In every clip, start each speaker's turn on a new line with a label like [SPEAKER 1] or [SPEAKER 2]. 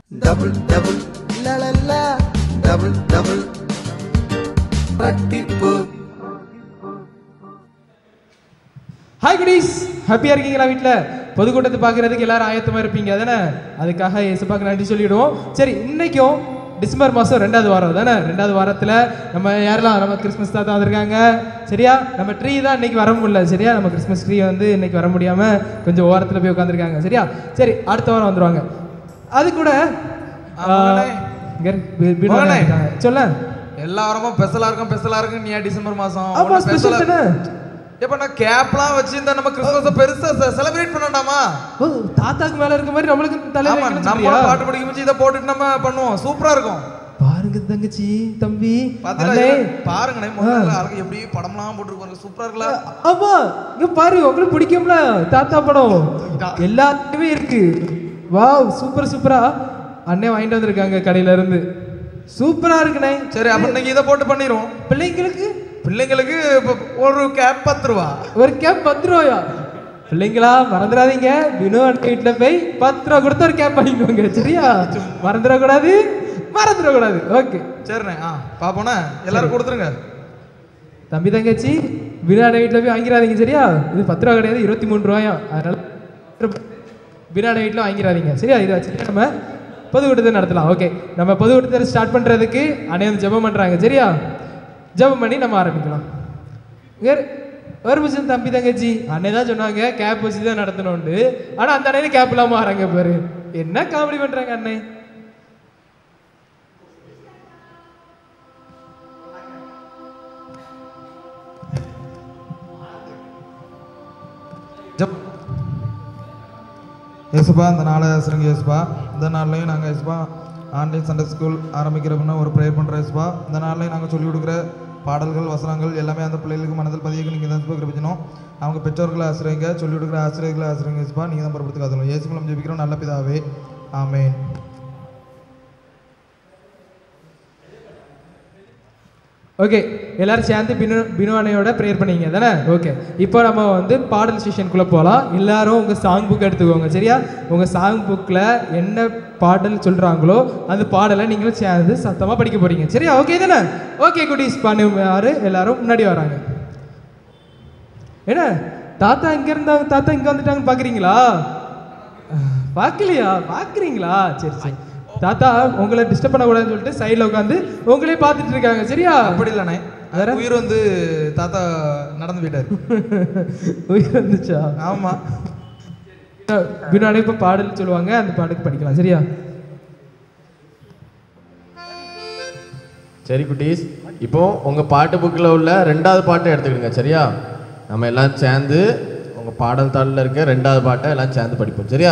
[SPEAKER 1] double double la la la double double ரெட்டிப்பு
[SPEAKER 2] hi cuties ஹாப்பியா இருக்கீங்களா வீட்ல பொதுக்கூட்டத்தை பார்க்கறதுக்கு எல்லாரும் ஆயத்தமா இருப்பீங்க தானே அதுக்காக இயேசுப்பாக்கு நன்றி சொல்லிடுவோம் சரி இன்னைக்கும் டிசம்பர் மாதம் ரெண்டாவது வாரம் தானே ரெண்டாவது வாரத்தில் நம்ம யாரெல்லாம் நம்ம கிறிஸ்மஸ் தாத்தா வந்திருக்காங்க சரியா நம்ம ட்ரீ தான் இன்னைக்கு வர முடியல சரியா நம்ம கிறிஸ்மஸ் ட்ரீ வந்து இன்னைக்கு வர முடியாம கொஞ்சம் ஓரத்தில் போய் உட்காந்துருக்காங்க சரியா சரி அடுத்த வாரம் வந்துருவாங்க அது கூட
[SPEAKER 3] ஆ, மகனே.
[SPEAKER 2] இங்க இரு, பி- பின்னாடி
[SPEAKER 3] மகனே.
[SPEAKER 2] இருக்காங்க. சொல்ல
[SPEAKER 3] எல்லா வாரமும் பெசலா இருக்கும் பெசலா இருக்கும் நீ டிசம்பர் மாசம்
[SPEAKER 2] ஆமா
[SPEAKER 3] ஒண்ணு
[SPEAKER 2] ஸ்பெஷல்
[SPEAKER 3] special-ஆ-
[SPEAKER 2] தானே
[SPEAKER 3] இப்ப நான் கேப்லாம் வச்சு இந்த நம்ம கிறிஸ்துமஸ பெருசா செலிப்ரேட் பண்ணண்டாமா
[SPEAKER 2] ஓ தாத்தாக்கு மேல இருக்க மாதிரி நம்மளுக்கு தலையில
[SPEAKER 3] ஆமா
[SPEAKER 2] வைக்கணும்னு
[SPEAKER 3] நம்ம
[SPEAKER 2] சொல்றியா?
[SPEAKER 3] பாட்டு படிக்கும் போது இதை போட்டுட்டு நம்ம பண்ணுவோம் சூப்பரா இருக்கும்
[SPEAKER 2] பாருங்க தங்கச்சி தம்பி
[SPEAKER 3] பாத்தீங்களா
[SPEAKER 2] அண்ணே.
[SPEAKER 3] இது? பாருங்கண்ணே முதல்ல அழகு எப்படி படம்லாம் போட்டுருப்பாங்க சூப்பரா இருக்குல்ல
[SPEAKER 2] ஆமா இங்க பாரு உங்களுக்கு பிடிக்கும்ல தாத்தா படம் எல்லாத்துக்குமே இருக்கு வாவ் சூப்பர் சூப்பரா அண்ணே வாங்கிட்டு வந்திருக்காங்க கடையில இருந்து சூப்பரா இருக்குண்ணே
[SPEAKER 3] சரி அப்ப இன்னைக்கு இதை போட்டு பண்ணிடுவோம்
[SPEAKER 2] பிள்ளைங்களுக்கு
[SPEAKER 3] பிள்ளைங்களுக்கு இப்ப ஒரு கேப் பத்து ரூபா
[SPEAKER 2] ஒரு கேப் பத்து ரூபாயா பிள்ளைங்களா மறந்துடாதீங்க வினோ அண்ணன் வீட்டுல போய் பத்து ரூபா கொடுத்து ஒரு கேப் வாங்கிக்கோங்க சரியா மறந்துடக்கூடாது மறந்துடக்கூடாது ஓகே
[SPEAKER 3] சரிண்ணே ஆ பாப்போண்ணே எல்லாரும் கொடுத்துருங்க
[SPEAKER 2] தம்பி தங்கச்சி வினாட வீட்டில் போய் வாங்கிடாதீங்க சரியா இது பத்து ரூபா கிடையாது இருபத்தி மூணு ரூபாயா அதனால வினாட வீட்டில் வாங்கிடாதீங்க சரியா இதை வச்சுட்டு நம்ம பொதுக்கூட்டத்தை நடத்தலாம் ஓகே நம்ம பொதுக்கூட்டத்தை ஸ்டார்ட் பண்ணுறதுக்கு அனைவரும் ஜெபம் பண்ணுறாங்க சரியா ஜெபம் பண்ணி நம்ம ஆரம்பிக்கலாம் வேறு ஒரு நிமிஷம் தம்பி தங்கச்சி அன்னை தான் சொன்னாங்க கேப் வச்சு தான் நடத்தணும்னு ஆனால் அந்த அண்ணனே கேப் இல்லாமல் வராங்க பாரு என்ன காமெடி பண்ணுறாங்க அண்ணே
[SPEAKER 3] ஜப் ஏசுபா இந்த நாளை ஆசிரிங்க ஏசுபா இந்த நாள்லையும் நாங்கள் ஏசுபா ஆன்லைன் சண்டே ஸ்கூல் ஆரம்பிக்கிறோம்னா ஒரு ப்ரேயர் பண்ணுறோம் ஏசுபா இந்த நாள்லையும் நாங்கள் சொல்லிக் கொடுக்குற பாடல்கள் வசனங்கள் எல்லாமே அந்த பிள்ளைகளுக்கு மனதில் பதியக்கு நீங்கள் தான் ஏசுபா கிருபிச்சணும் அவங்க பெற்றோர்களை ஆசிரியங்க சொல்லிக் கொடுக்குற ஆசிரியர்களை ஆசிரியங்க ஏசுபா நீங்கள் தான் பொறுப்படுத்து காத்தணும் ஏசு மூலம் ஜெபிக்கிறோம் நல்ல பிதாவே ஆமேன்
[SPEAKER 2] ஓகே எல்லாரும் சேர்ந்து பினு பினுவானையோட ப்ரேயர் பண்ணீங்க தானே ஓகே இப்போ நம்ம வந்து பாடல் செஷனுக்குள்ளே போகலாம் எல்லாரும் உங்கள் சாங் புக் எடுத்துக்கோங்க சரியா உங்கள் சாங் புக்கில் என்ன பாடல் சொல்கிறாங்களோ அந்த பாடலை நீங்களும் சேர்ந்து சத்தமாக படிக்க போகிறீங்க சரியா ஓகே தானே ஓகே குட்டீஸ் பண்ணுவாரு எல்லாரும் முன்னாடி வராங்க என்ன தாத்தா இங்கே இருந்தாங்க தாத்தா இங்கே வந்துட்டாங்கன்னு பார்க்குறீங்களா பார்க்கலையா பார்க்குறீங்களா சரி சரி தாத்தா உங்களை டிஸ்டர்ப் பண்ணக்கூடாதுன்னு சொல்லிட்டு சைடில் உட்காந்து உங்களே பார்த்துட்டு இருக்காங்க சரியா
[SPEAKER 3] அப்படி இல்லைண்ணே
[SPEAKER 2] வேற?
[SPEAKER 3] உயிர் வந்து தாத்தா நடந்து போயிட்டார்
[SPEAKER 2] உயிர் வந்துச்சா
[SPEAKER 3] ஆமாம்
[SPEAKER 2] பின்னாடி இப்போ பாடல் சொல்லுவாங்க அந்த பாட்டுக்கு படிக்கலாம் சரியா
[SPEAKER 4] சரி குட்டீஸ் இப்போ உங்க பாட்டு புக்கில் உள்ள ரெண்டாவது பாட்டை எடுத்துக்கிடுங்க சரியா நம்ம எல்லாம் சேர்ந்து உங்க பாடல் தாளில் இருக்க ரெண்டாவது பாட்டை எல்லாம் சேர்ந்து படிப்போம் சரியா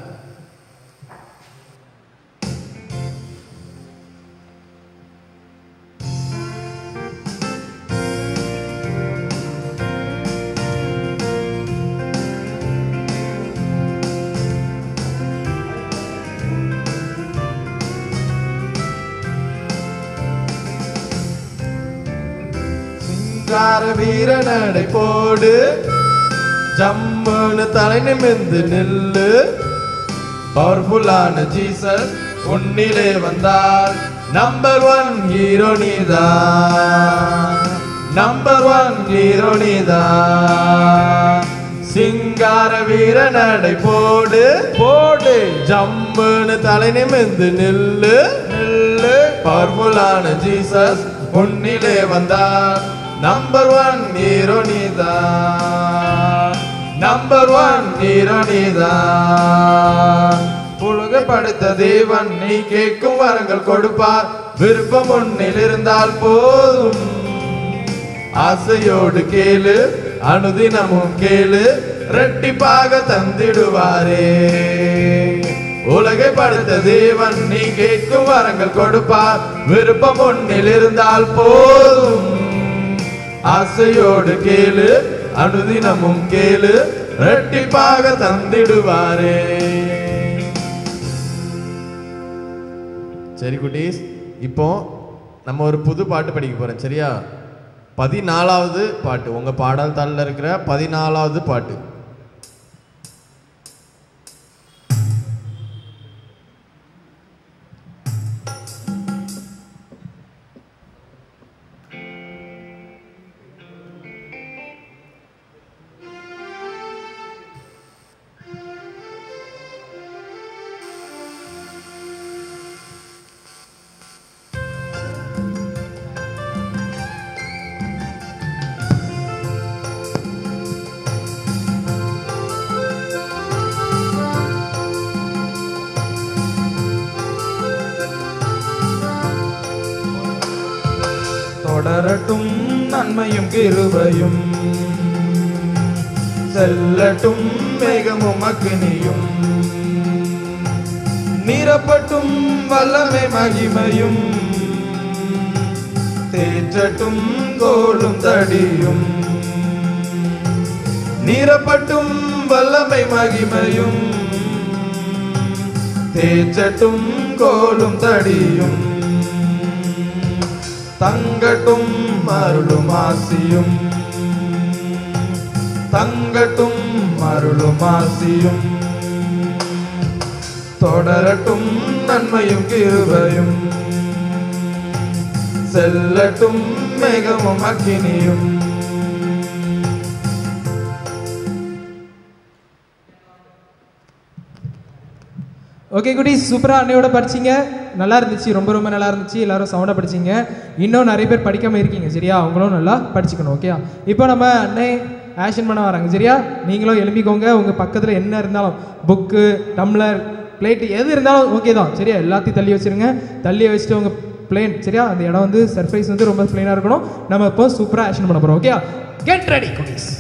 [SPEAKER 4] சிங்கார வீர நடை போடு ஜம்முன்னு தலை நிமிர்ந்து நில்லு பவர்ஃபுல்லான ஜீசஸ் உன்னிலே வந்தார் நம்பர் ஒன் ஹீரோ நீதான் நம்பர் ஒன் ஹீரோ நீதான் சிங்கார வீர நடை போடு போடு ஜம்முன்னு தலை நிமிர்ந்து நில்லு நில்லு பவர்ஃபுல்லான ஜீசஸ் உன்னிலே வந்தார் நம்பர் ஒன் ஹீரோ நீதான் நம்பர் ஒன் ஹீரோ நீதான் உலக படைத்த தேவன் நீ கேட்கும் வரங்கள் கொடுப்பார் விருப்பம் உன்னில் இருந்தால் போதும் ஆசையோடு கேளு அனுதினமும் கேளு ரெட்டிப்பாக தந்திடுவாரே உலகை படைத்த தேவன் நீ கேட்கும் வரங்கள் கொடுப்பார் விருப்பம் ஒன்னில் இருந்தால் போதும் ஆசையோடு கேளு அனுதினமும் கேளு ரெட்டிப்பாக தந்திடுவாரே சரி குட்டீஸ் இப்போ நம்ம ஒரு புது பாட்டு படிக்க போறோம் சரியா பதினாலாவது பாட்டு உங்க பாடல் தாளில் இருக்கிற பதினாலாவது பாட்டு
[SPEAKER 3] தொடரட்டும் நன்மையும் கிருபையும் செல்லட்டும் மேகமும் அக்னியும் நிரப்பட்டும் வல்லமை மகிமையும் தேற்றட்டும் கோலும் தடியும் நிரப்பட்டும் வல்லமை மகிமையும் தேற்றட்டும் கோலும் தடியும் தங்கட்டும் அருளும் ஆசியும் தங்கட்டும் அருளும் ஆசியும் தொடரட்டும் நன்மையும் கிருபையும் செல்லட்டும் மேகமும் அக்கினியும்
[SPEAKER 2] ஓகே குட்டி சூப்பராக அன்னையோட படிச்சீங்க நல்லா இருந்துச்சு ரொம்ப ரொம்ப நல்லா இருந்துச்சு எல்லாரும் சவுண்டாக படிச்சீங்க இன்னும் நிறைய பேர் படிக்காம இருக்கீங்க சரியா அவங்களும் நல்லா படிச்சுக்கணும் ஓகே இப்போ நம்ம அன்னை ஆக்ஷன் பண்ண வராங்க சரியா நீங்களும் எழுப்பிக்கோங்க உங்கள் பக்கத்தில் என்ன இருந்தாலும் புக்கு டம்ளர் பிளேட் எது இருந்தாலும் ஓகே தான் சரியா எல்லாத்தையும் தள்ளி வச்சிருங்க தள்ளி வச்சுட்டு உங்கள் பிளேன் சரியா அந்த இடம் வந்து சர்ஃபேஸ் வந்து ரொம்ப பிளேனாக இருக்கணும் நம்ம இப்போ சூப்பராக ஆக்ஷன் பண்ண போகிறோம் ஓகே கெட் ரெடி குட்டீஸ்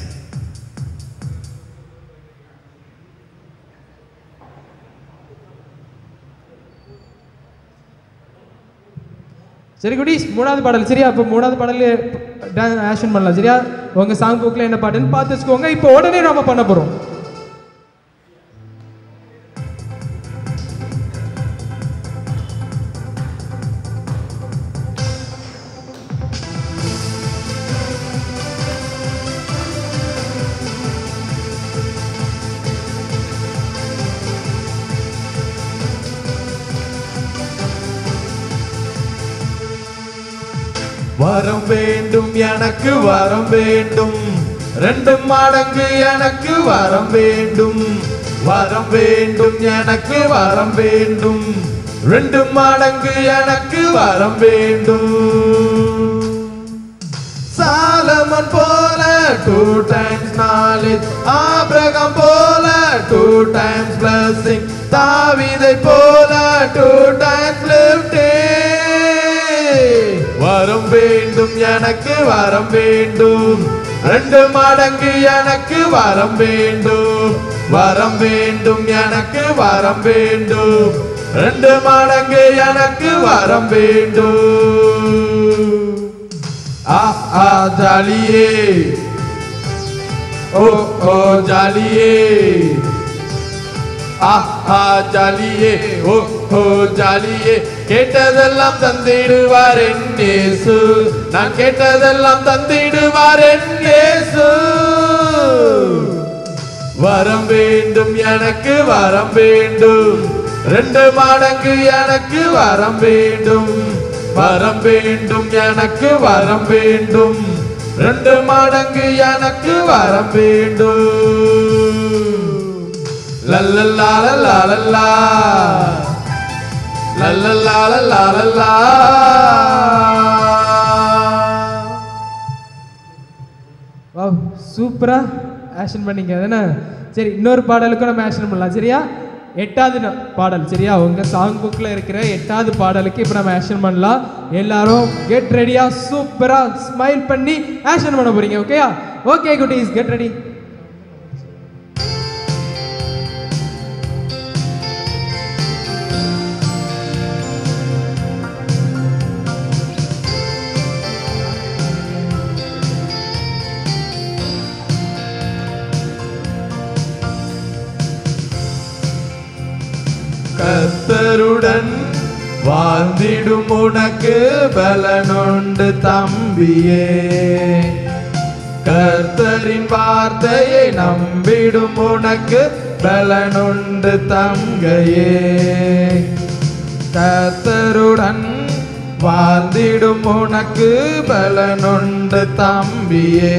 [SPEAKER 2] சரி குட்டீஸ் மூணாவது பாடல் சரியா அப்போ மூணாவது பாடல் ஆக்ஷன் பண்ணலாம் சரியா உங்க சாங் புக்கில் என்ன பாட்டுன்னு பார்த்து வச்சுக்கோங்க இப்போ உடனே நாம பண்ண போறோம்
[SPEAKER 3] வரம் வேண்டும் எனக்கு வரம் வேண்டும் ரெண்டு மடங்கு எனக்கு வரம் வேண்டும் வரம் வேண்டும் எனக்கு வரம் வேண்டும் ரெண்டு மடங்கு எனக்கு வரம் வேண்டும் சாலமன் போல டூ டைம்ஸ் நாலேஜ் ஆபிரகம் போல டூ டைம்ஸ் blessing தாவிதை போல டூ டைம்ஸ் lifting வரம் வேண்டும் எனக்கு வரம் வேண்டும் ரெண்டு மடங்கு எனக்கு வரம் வேண்டும் வரம் வேண்டும் எனக்கு வரம் வேண்டும் ரெண்டு மடங்கு எனக்கு வரம் வேண்டும் ஆ ஆ ஜாலியே ஓ ஓ ஜாலியே ஆ ஆ ஜாலியே ஓ ஓ ஜாலியே கேட்டதெல்லாம் தந்திடுவார் என்னேசு நான் கேட்டதெல்லாம் தந்திடுவார் என்னேசு வரம் வேண்டும் எனக்கு வரம் வேண்டும் ரெண்டு மடங்கு எனக்கு வரம் வேண்டும் வரம் வேண்டும் எனக்கு வரம் வேண்டும் ரெண்டு மடங்கு எனக்கு வரம் வேண்டும் லல்லல்லா லல்லா லல்லா லல்லல்லா லல்லா லல்லா
[SPEAKER 2] வாவ் சூப்பரா ஆக்ஷன் பண்ணீங்க தானே சரி இன்னொரு பாடலுக்கும் நம்ம ஆக்ஷன் பண்ணலாம் சரியா எட்டாவது ந- பாடல் சரியா உங்க சாங் புக்ல இருக்கிற எட்டாவது பாடலுக்கு இப்போ நம்ம ஆக்ஷன் பண்ணலாம் எல்லாரும் கெட் ரெடியா சூப்பரா ஸ்மைல் பண்ணி ஆக்ஷன் பண்ண போறீங்க ஓகேயா ஓகே குட்டீஸ் கெட் ரெடி
[SPEAKER 3] கர்த்தருடன் வாழ்ந்திடும் உனக்கு பலனுண்டு தம்பியே கர்த்தரின் வார்த்தையை நம்பிடும் உனக்கு பலனுண்டு தங்கையே கர்த்தருடன் வாழ்ந்திடும் உனக்கு பலனுண்டு தம்பியே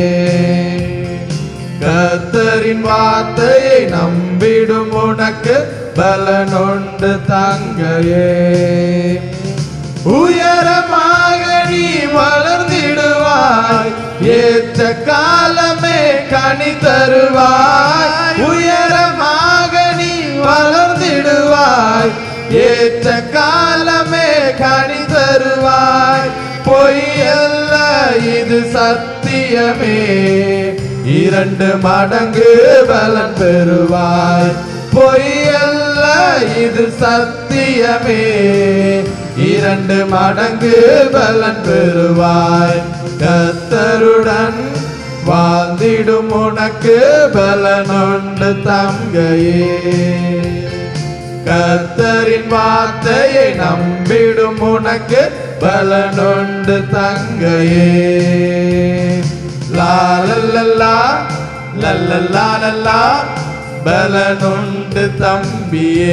[SPEAKER 3] கர்த்தரின் வார்த்தையை நம்பிடும் உனக்கு பலனுண்டு தங்கையே உயரமாக நீ வளர்ந்திடுவாய் ஏற்ற காலமே கனி தருவாய் உயரமாக நீ வளர்ந்திடுவாய் ஏற்ற காலமே கனி தருவாய் பொய்யல்ல
[SPEAKER 4] சத்தியமே இரண்டு மடங்கு பலன் பெறுவாய் பொய்யல்ல இது சத்தியமே இரண்டு மடங்கு பலன் பெறுவாய் கத்தருடன் வாழ்ந்திடும் உனக்கு பலனுண்டு தங்கையே கத்தரின் வார்த்தையை நம்பிடும் உனக்கு பலனுண்டு தங்கையே லாலல்லா லல்லல்லா லல்லா பலனுண்டு தம்பியே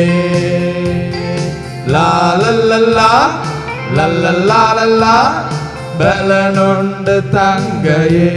[SPEAKER 4] லாலல்லா லல்லல்லா லல்லா பலனுண்டு தங்கையே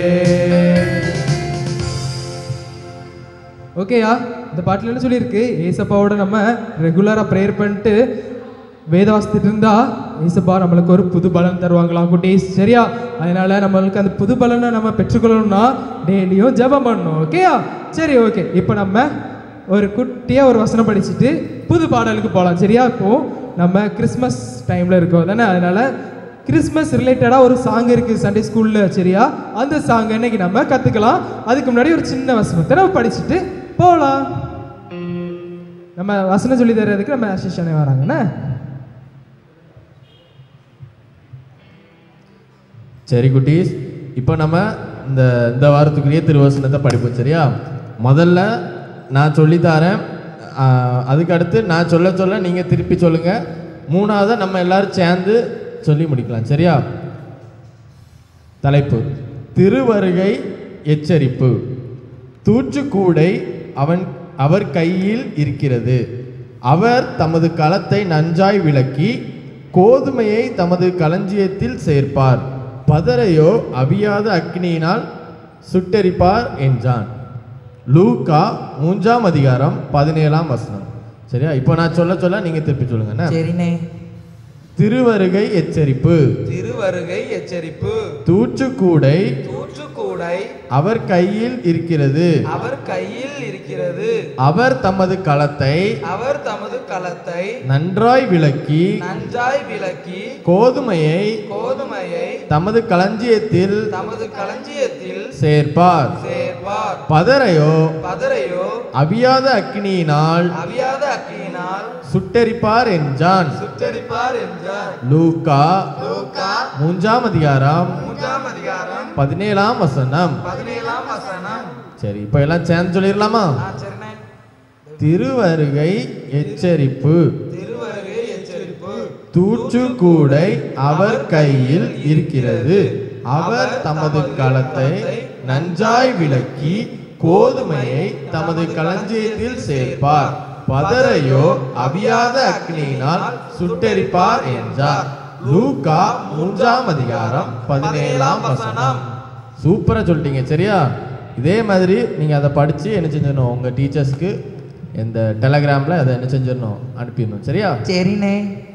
[SPEAKER 2] ஓகேயா இந்த பாட்டில் என்ன சொல்லியிருக்கு ஏசப்பாவோட நம்ம ரெகுலராக ப்ரேயர் பண்ணிட்டு வேத வாசித்துட்டு இருந்தா ஏசப்பா நம்மளுக்கு ஒரு புது பலன் தருவாங்களாம் குட்டீஸ் சரியா அதனால நம்மளுக்கு அந்த புது பலனை நம்ம பெற்றுக்கொள்ளணும்னா டெய்லியும் ஜெபம் பண்ணணும் ஓகேயா சரி ஓகே இப்போ நம்ம ஒரு குட்டியாக ஒரு வசனம் படிச்சுட்டு புது பாடலுக்கு போகலாம் சரியா இப்போ நம்ம கிறிஸ்மஸ் டைமில் இருக்கோம் தானே அதனால கிறிஸ்மஸ் ரிலேட்டடாக ஒரு சாங் இருக்குது சண்டே ஸ்கூலில் சரியா அந்த சாங் இன்னைக்கு நம்ம கற்றுக்கலாம் அதுக்கு முன்னாடி ஒரு சின்ன வசனத்தை நம்ம படிச்சுட்டு போகலாம் நம்ம வசனம் சொல்லி தர்றதுக்கு நம்ம அசிஷனே வராங்கண்ணே
[SPEAKER 4] சரி குட்டீஸ் இப்போ நம்ம இந்த இந்த வாரத்துக்குரிய திருவசனத்தை படிப்போம் சரியா முதல்ல நான் சொல்லித்தரேன் ஆஹ், அதுக்கு அடுத்து நான் சொல்ல சொல்ல நீங்கள் திருப்பி சொல்லுங்கள் மூணாவதை நம்ம எல்லாரும் சேர்ந்து சொல்லி முடிக்கலாம் சரியா தலைப்பு திருவருகை எச்சரிப்பு தூற்றுக்கூடை அவன் அவர் கையில் இருக்கிறது அவர் தமது களத்தை நன்றாய் விளக்கி கோதுமையை தமது களஞ்சியத்தில் சேர்ப்பார் பதரையோ அவியாத அக்னியினால் சுட்டெரிப்பார் என்றான் லூக்கா மூன்றாம் அதிகாரம் பதினேழாம் வசனம் சரியா இப்போ நான் சொல்ல சொல்ல நீங்க திருப்பி சொல்லுங்க என்ன?
[SPEAKER 1] சரிண்ணே
[SPEAKER 4] திருவருகை எச்சரிப்பு
[SPEAKER 1] திருவருகை எச்சரிப்பு
[SPEAKER 4] தூற்றுக்கூடை
[SPEAKER 1] தூற்றுக்கூடை
[SPEAKER 4] அவர் கையில் இருக்கிறது
[SPEAKER 1] அவர் கையில் இருக்கிறது
[SPEAKER 4] அவர் தமது களத்தை
[SPEAKER 1] அவர் தமது களத்தை
[SPEAKER 4] நன்றாய் விளக்கி
[SPEAKER 1] நன்றாய் விளக்கி
[SPEAKER 4] கோதுமையை
[SPEAKER 1] கோதுமையை
[SPEAKER 4] தமது களஞ்சியத்தில்
[SPEAKER 1] தமது களஞ்சியத்தில்
[SPEAKER 4] சேர்ப்பார்
[SPEAKER 1] சேர்ப்பார்
[SPEAKER 4] பதரையோ
[SPEAKER 1] பதரையோ
[SPEAKER 4] அவியாத அக்னியினால்
[SPEAKER 1] அவியாத அக்கியினால்
[SPEAKER 4] சுட்டெரிப்பார் என்றான்
[SPEAKER 1] சுட்டெரிப்பார் என்றார்
[SPEAKER 4] லூக்கா
[SPEAKER 1] லூக்கா
[SPEAKER 4] மூன்றாம் அதிகாரம்
[SPEAKER 1] மூன்றாம் அதிகாரம்
[SPEAKER 4] பதினேழாம் வசனம்
[SPEAKER 1] பதினேழாம் வசனம்
[SPEAKER 4] சரி இப்போ எல்லாம் சேர்ந்து சொல்லிடலாமா
[SPEAKER 1] ஆ, சரிண்ணே
[SPEAKER 4] திருவருகை எச்சரிப்பு
[SPEAKER 1] திருவருகை எச்சரிப்பு
[SPEAKER 4] தூற்றுக்கூடை அவர் கையில் இருக்கிறது அவர் தமது களத்தை நன்றாய் விளக்கி கோதுமையை தமது களஞ்சியத்தில் சேர்ப்பார் பதரையோ அவியாத அக்னியினால் சுட்டெரிப்பார் என்றார் லூக்கா மூன்றாம் அதிகாரம் பதினேழாம் வசனம் சூப்பரா சொல்லிட்டீங்க சரியா இதே மாதிரி நீங்க அதை படிச்சு என்ன செஞ்சிடணும் உங்க டீச்சர்ஸ்க்கு இந்த டெலகிராம்ல அதை என்ன செஞ்சிடணும் அனுப்பிடணும் சரியா
[SPEAKER 1] சரிண்ணே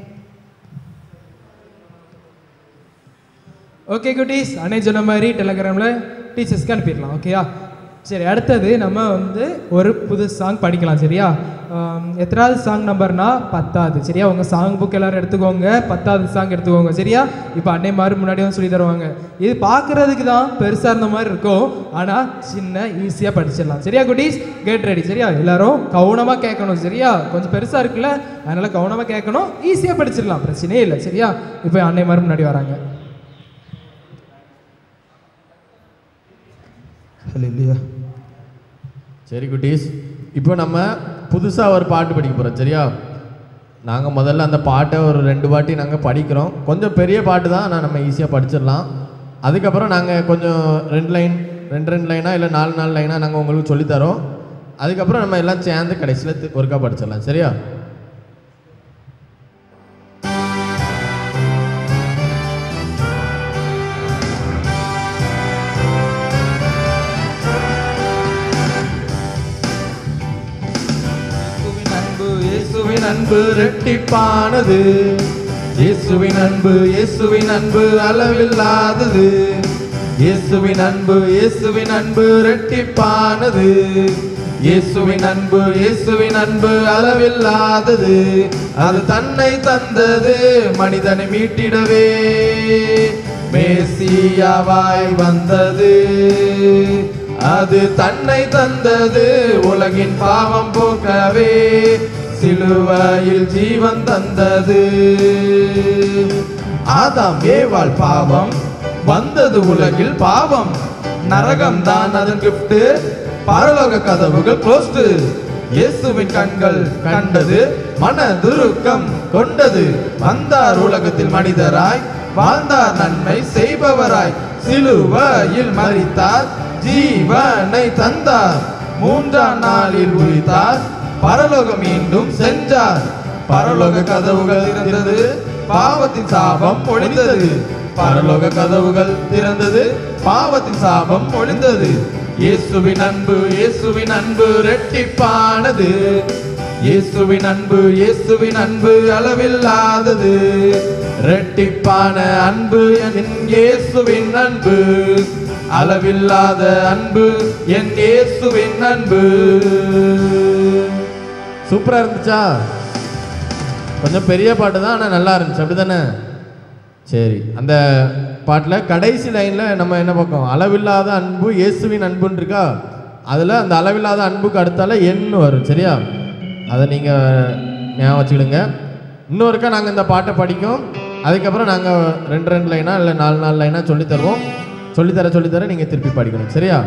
[SPEAKER 2] ஓகே குட்டீஸ் அன்னை சொன்ன மாதிரி டெலகிராமில் டீச்சர்ஸ்க்கு அனுப்பிடலாம் ஓகேயா சரி அடுத்தது நம்ம வந்து ஒரு புது சாங் படிக்கலாம் சரியா ஆம், எத்தனாவது சாங் நம்பர்னா பத்தாவது சரியா உங்கள் சாங் புக் எல்லாரும் எடுத்துக்கோங்க பத்தாவது சாங் எடுத்துக்கோங்க சரியா இப்போ அன்னை மாதிரி முன்னாடி வந்து சொல்லி தருவாங்க இது பார்க்கறதுக்கு தான் பெருசாக இருந்த மாதிரி இருக்கும் ஆனால் சின்ன ஈஸியாக படிச்சிடலாம் சரியா குட்டீஸ் கெட் ரெடி சரியா எல்லாரும் கவனமாக கேட்கணும் சரியா கொஞ்சம் பெருசாக இருக்குல்ல அதனால கவனமாக கேட்கணும் ஈஸியாக படிச்சிடலாம் பிரச்சனையே இல்லை சரியா இப்போ அன்னை மாதிரி முன்னாடி வராங்க
[SPEAKER 3] ஹalleluya
[SPEAKER 4] சரி குட்டீஸ் இப்போ நம்ம புதுசாக ஒரு பாட்டு படிக்க போகிறோம் சரியா நாங்கள் முதல்ல அந்த பாட்டை ஒரு ரெண்டு வாட்டி நாங்கள் படிக்கிறோம் கொஞ்சம் பெரிய பாட்டு தான் ஆனால் நம்ம ஈஸியாக படிச்சிடலாம் அதுக்கப்புறம் நாங்கள் கொஞ்சம் ரெண்டு லைன் ரெண்டு ரெண்டு லைனாக இல்லை நாலு நாலு லைனாக நாங்கள் உங்களுக்கு சொல்லித்தரோம் அதுக்கப்புறம் நம்ம எல்லாம் சேர்ந்து கடைசியில் ஒருக்கா படிச்சிடலாம் சரியா
[SPEAKER 1] இயேசுவின் அன்பு
[SPEAKER 4] இயேசுவின் அன்பு ரெட்டிப்பானது இயேசுவின் அன்பு இயேசுவின் அன்பு அளவில்லாதது இயேசுவின் அன்பு இயேசுவின் அன்பு ரெட்டிப்பானது இயேசுவின் அன்பு இயேசுவின் அன்பு அளவில்லாதது அது தன்னை தந்தது மனிதனை மீட்டிடவே மேசியாவாய் வந்தது அது தன்னை தந்தது உலகின் பாவம் போக்கவே சிலுவையில் ஜீவன் தந்தது ஆதாம் ஏவாள் பாவம் வந்தது உலகில் பாவம் நரகம் தான் அதன் கிஃப்ட் பரலோக கதவுகள் க்ளோஸ்டு இயேசுவின் கண்கள் கண்டது மன துருக்கம் கொண்டது வந்தார் உலகத்தில் மனிதராய் வாழ்ந்தார் நன்மை செய்பவராய் சிலுவையில் மறித்தார் ஜீவனை தந்தார் மூன்றாம் நாளில் உயிர்த்தார் பரலோகம் மீண்டும் சென்றார் பரலோக கதவுகள் திறந்தது பாவத்தின் சாபம் ஒழிந்தது பரலோக கதவுகள் திறந்தது பாவத்தின் சாபம் ஒழிந்தது இயேசுவின் அன்பு இயேசுவின் அன்பு ரெட்டிப்பானது இயேசுவின் அன்பு இயேசுவின் அன்பு அளவில்லாதது ரெட்டிப்பான அன்பு என் இயேசுவின் அன்பு அளவில்லாத அன்பு என் இயேசுவின் அன்பு சூப்பரா இருந்துச்சா கொஞ்சம் பெரிய பாட்டு தான் ஆனால் நல்லா இருந்துச்சு அப்படிதானே சரி அந்த பாட்டில் கடைசி லைனில் நம்ம என்ன பார்க்கோம் அளவில்லாத அன்பு இயேசுவின் அன்புன்னு இருக்கா அதில் அந்த அளவில்லாத அன்புக்கு அடுத்தால எண்ணு வரும் சரியா அதை நீங்கள் ஞாபகம் வச்சுக்கிடுங்க இன்னொருக்கா நாங்கள் இந்த பாட்டை படிக்கும் அதுக்கப்புறம் நாங்கள் ரெண்டு ரெண்டு லைனாக இல்லை நாலு நாலு லைனாக சொல்லித் தருவோம் சொல்லித்தர சொல்லித்தர நீங்கள் திருப்பி படிக்கணும் சரியா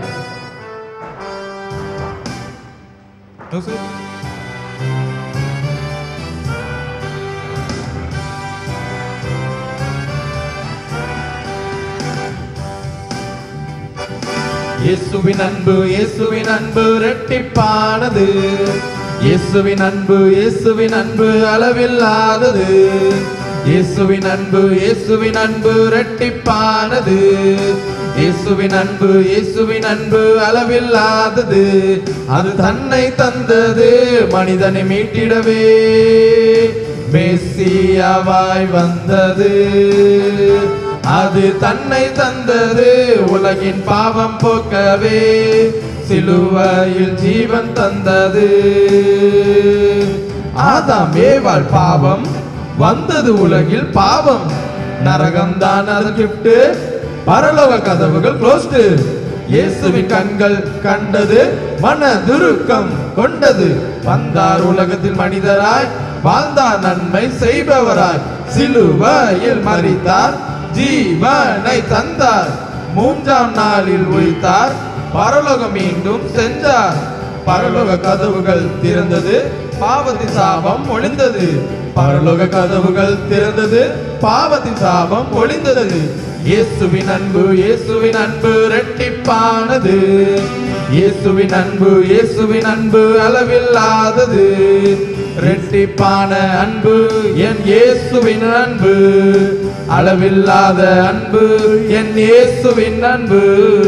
[SPEAKER 4] இயேசுவின் அன்பு இயேசுவின் அன்பு ரெட்டிப்பானது இயேசுவின் அன்பு இயேசுவின் அன்பு அளவில்லாதது இயேசுவின் அன்பு இயேசுவின் அன்பு ரெட்டிப்பானது இயேசுவின் அன்பு இயேசுவின் அன்பு அளவில்லாதது அது தன்னை தந்தது மனிதனை மீட்டிடவே மெஸ்ஸியாவாய் வந்தது அது தன்னை தந்தது உலகின் பாவம் போக்கவே சிலுவையில் ஜீவன் தந்தது ஆதாம் ஏவாள் பாவம் வந்தது உலகில் பாவம் நரகம் தான் அது கிஃப்ட் பரலோக கதவுகள் க்ளோஸ்டு இயேசுவின் கண்கள் கண்டது மன துருக்கம் கொண்டது வந்தார் உலகத்தில் மனிதராய் வாழ்ந்தார் நன்மை செய்பவராய் சிலுவையில் மறித்தார் ஜீவனை தந்தார் மூன்றாம் நாளில் உயிர்த்தார் பரலோகம் மீண்டும் சென்றார் பரலோக கதவுகள் திறந்தது பாவத்தின் சாபம் ஒளிந்தது பரலோக கதவுகள் திறந்தது பாவத்தின் சாபம் ஒளிந்தது இயேசுவின் அன்பு இயேசுவின் அன்பு ரெட்டிப்பானது இயேசுவின் அன்பு இயேசுவின் அன்பு அளவில்லாதது ரெட்டிப்பான அன்பு என் இயேசுவின் அன்பு அளவில்லாத அன்பு என் இயேசுவின் அன்பு